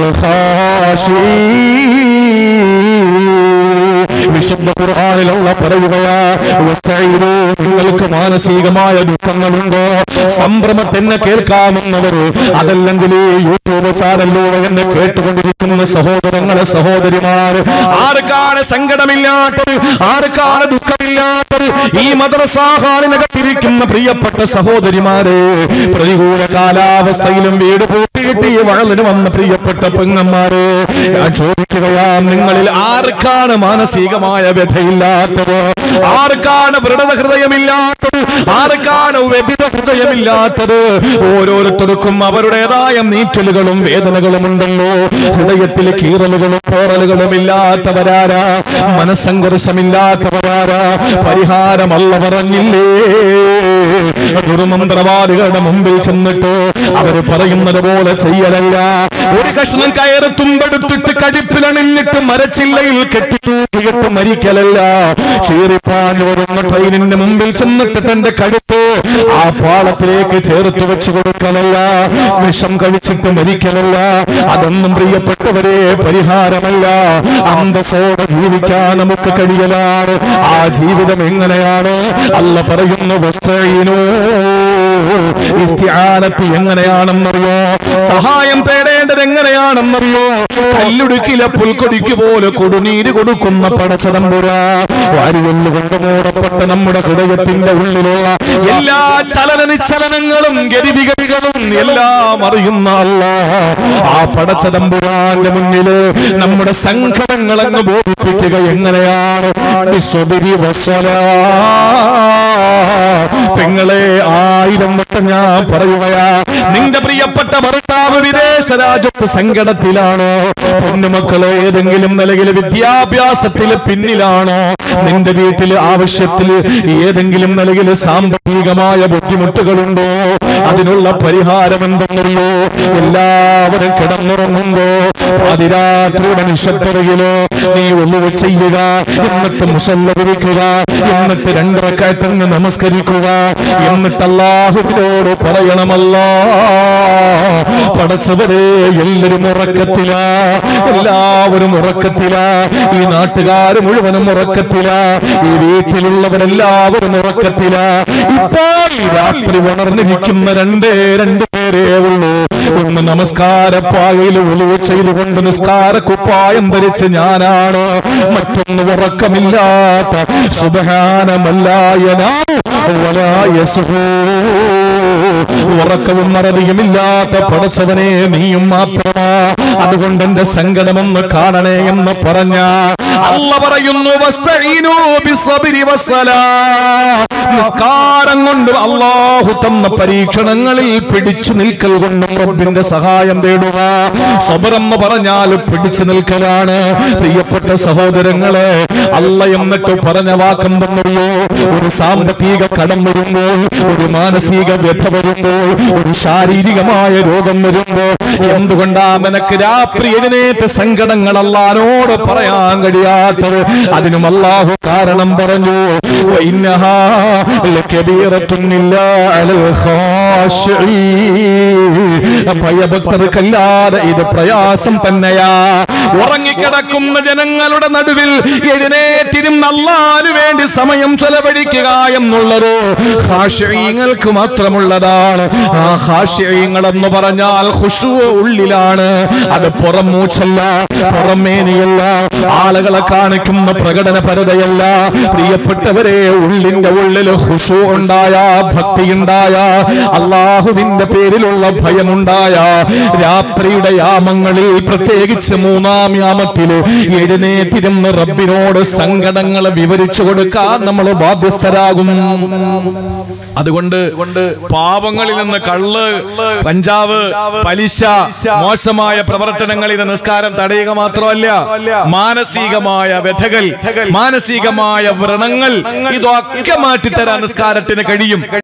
Speaker 1: الخاشعين വിശുദ്ധ ഖുർആനിലുള്ള പറയുകയാ വസ്തഈനൂ നിങ്ങൾക്ക് മാനസികമായ ദുഃഖങ്ങളുണ്ടോ സംഭ്രമം തന്നെ കേൾക്കാമെന്നവർ അതല്ലെങ്കിൽ ഈ യൂട്യൂബ് ചാനലിലൂടെ എന്നെ കേട്ടുകൊണ്ടിരിക്കുന്ന സഹോദരങ്ങളെ സഹോദരിമാര് ആർക്കാണ് സങ്കടമില്ലാത്തത് ആർക്കാണ് ദുഃഖമില്ലാത്തത് ഈ മദ്രസാഹാളിനകത്തിരിക്കുന്ന പ്രിയപ്പെട്ട സഹോദരിമാരെ പ്രതികൂല കാലാവസ്ഥയിലും വീട് പൂട്ടിയിട്ട് ഈ വഴലിന് വന്ന പ്രിയപ്പെട്ട പെങ്ങന്മാരെ ഞാൻ ചോദിക്കുകയാം നിങ്ങളിൽ ആർക്കാണ് മാനസികമായ വ്യഥയില്ലാത്തത് ആർക്കാണ് വ്രണത ഹൃദയമില്ലാത്തത് ആർക്കാണ് വ്യഭിത ഹൃദയമില്ലാത്തത് ഓരോരുത്തർക്കും അവരുടേതായ നീറ്റലുകളും വേദനകളും ഉണ്ടല്ലോ ഹൃദയത്തിൽ കീറലുകളും പോറലുകളും ഇല്ലാത്തവരാരാ മനസ്സംഘർഷമില്ലാത്തവരാരാ പരിഹാരമല്ല പറഞ്ഞില്ലേ ദുർമന്ത്രവാദികളുടെ മുമ്പിൽ ചെന്നിട്ട് അവര് പറയുന്നത് പോലെ ചെയ്യലല്ല ഒരു കഷ്ണം കയറ് തുമ്പെടുത്തിട്ട് കടിപ്പിലണിഞ്ഞിട്ട് മരച്ചില്ലയിൽ കെട്ടിത്തൂക്കിയിട്ട് മരിക്കലല്ല ചീറിപ്പാഞ്ഞു വരുന്ന ട്രെയിനിന്റെ മുമ്പിൽ ചെന്നിട്ട് തന്റെ കഴുത്ത് ആ പാളത്തിലേക്ക് ചേർത്ത് വെച്ച് കൊടുക്കലല്ല വിഷം കഴിച്ചിട്ട് മരിക്കലല്ല അതൊന്നും പ്രിയപ്പെട്ടവരെ പരിഹാരമല്ല അന്തസ്സോടെ ജീവിക്കാൻ നമുക്ക് കഴിയലാണ് ആ ജീവിതം എങ്ങനെയാണ് അല്ല പറയുന്ന വസ്ത്രയിനോ ഇസ്തിആനത്ത് എങ്ങനെയാണെന്നറിയോ സഹായം തേടേണ്ടത് എങ്ങനെയാണെന്നറിയോ കല്ലുടുക്കിലെ പുൽക്കൊടിക്ക് പോലെ കൊടുനീര് കൊടുക്കുന്ന പടച്ചതമ്പുര വാരിയൊല്ലുകൊണ്ട് മൂടപ്പെട്ട നമ്മുടെ ഹൃദയത്തിന്റെ ഉള്ളിലുള്ള എല്ലാ ചലന നിശ്ചലനങ്ങളും ഗതിവിഗതികളും എല്ലാം അറിയുന്ന അല്ല ആ പടച്ചതമ്പുരാന്റെ മുന്നില് നമ്മുടെ സങ്കടങ്ങൾ അങ്ങ് ബോധിപ്പിക്കുക എങ്ങനെയാണ് ബിസ്വബിരി വസ്സലാ. പെങ്ങളെ ആയിരം വട്ടം ഞാൻ പറയുകയാ നിന്റെ പ്രിയപ്പെട്ട ഭർത്താവ് വിദേശ രാജ്യത്ത് സങ്കടത്തിലാണോ പൊന്നുമക്കളെ ഏതെങ്കിലും നിലയിൽ വിദ്യാഭ്യാസത്തിൽ പിന്നിലാണോ നിന്റെ വീട്ടിൽ ആവശ്യത്തിൽ ഏതെങ്കിലും നിലയിൽ സാമ്പത്തികമായ ബുദ്ധിമുട്ടുകളുണ്ടോ അതിനുള്ള പരിഹാരം എന്തെന്നറിയോ എല്ലാവരും കിടന്നുറങ്ങുമ്പോ പാതിരാത്രിയുടെ നിശബ്ദതയില് നീ ഒന്നുവ് ചെയ്യുക എന്നിട്ട് മുസല്ല വിരിക്കുക എന്നിട്ട് രണ്ടരക്കാറ്റങ്ങ് നമസ്കരിക്കുക എന്നിട്ട് അള്ളാഹുവിനോട് പറയണമല്ലോ പടച്ചവരെ എല്ലാവരും ഉറക്കത്തില എല്ലാവരും ഉറക്കത്തില ഈ നാട്ടുകാർ മുഴുവനും ഉറക്കത്തില ഈ വീട്ടിലുള്ളവരെല്ലാവരും ഉറക്കത്തില ഇപ്പോൾ രാത്രി ഉണർന്നിരിക്കുന്ന രണ്ടേ രണ്ട് പേരേ ഉള്ളൂ ഒന്ന് നമസ്കാരപ്പായയിൽ ഒളിവ് ചെയ്തുകൊണ്ട് നിസ്കാര കുപ്പായം ധരിച്ച് ഞാനാണ് മറ്റൊന്ന് ഉറക്കമില്ലാത്ത സുബഹാനമല്ലായനാ ഉറക്കവും മറവിയുമില്ലാത്ത പടച്ചവനെ നീയും മാത്രമാ അതുകൊണ്ട് എന്റെ സങ്കടമൊന്ന് കാണണേ എന്ന് പറഞ്ഞ അല്ല പറയുന്നു വസ്തഈനു ബിസ്സബ്രി വസ്സലാ. നിസ്കാരം കൊണ്ട് അള്ളാഹു തന്ന പരീക്ഷണങ്ങളിൽ പിടിച്ചു നിൽക്കൽ കൊണ്ടും റബ്ബിന്റെ സഹായം തേടുക സ്വബറെന്ന് പറഞ്ഞാൽ പിടിച്ചു നിൽക്കലാണ് പ്രിയപ്പെട്ട സഹോദരങ്ങളെ അല്ല എന്നിട്ട് പറഞ്ഞ വാക്കെന്തെന്നറിയോ ഒരു സാമ്പത്തിക കടം വരുമ്പോൾ ഒരു മാനസിക വ്യഥ വരുമ്പോൾ ഒരു ശാരീരികമായ രോഗം വരുമ്പോൾ എന്തുകൊണ്ടാ നിനക്ക് രാത്രി എഴുന്നേറ്റ് സങ്കടങ്ങൾ അല്ലാനോട് പറയാൻ കഴിയാത്തത് അതിനും അള്ളാഹു കാരണം പറഞ്ഞു "വഇന്നഹാ ലകബീറത്തുൻ ഇല്ലാ അലൽ ഖാശിഈൻ." ഭയഭക്തർക്കല്ലാതെ ഇത് പ്രയാസം തന്നെയാ ഉറങ്ങിക്കിടക്കുന്ന ജനങ്ങളുടെ നടുവിൽ എഴുന്നേറ്റിരുന്ന് അള്ളാനു വേണ്ടി സമയം ചെലവഴിക്കുക എന്നുള്ളത് ഹാഷ്യങ്ങൾക്ക് മാത്രമുള്ളതാണ് ആ ഹാഷ്യങ്ങൾ എന്ന് പറഞ്ഞാൽ ഖുശൂ ഉള്ളിലാണ് അത് പുറം മൂച്ചല്ല പുറമേനിയല്ല ആളുകളെ കാണിക്കുന്ന പ്രകടന പരതയല്ല പ്രിയപ്പെട്ടവരെ ഉള്ളിന്റെ ഉള്ളിൽ ഖുശൂ ഉണ്ടായ ഭക്തി ഉണ്ടായ അള്ളാഹുവിന്റെ പേരിലുള്ള ഭയമുണ്ടായ രാത്രിയുടെ യാമങ്ങളിൽ പ്രത്യേകിച്ച് മൂന്നാം യാമത്തിൽ എഴുന്നേറ്റിരുന്ന് റബ്ബിനോട് സങ്കടങ്ങൾ വിവരിച്ചു കൊടുക്കാൻ നമ്മൾ ബാധ്യസ്ഥരാകും അതുകൊണ്ട് പാപങ്ങളിൽ നിന്ന് കള്ള് കഞ്ചാവ് പലിശ മോശമായ പ്രവർത്തനങ്ങളിൽ നിന്ന് നിസ്കാരം തടയുക മാത്രമല്ല മാനസികമായ വ്യഥകൾ മാനസികമായ വ്രണങ്ങൾ ഇതൊക്കെ മാറ്റിത്തരാൻ നിസ്കാരത്തിന് കഴിയും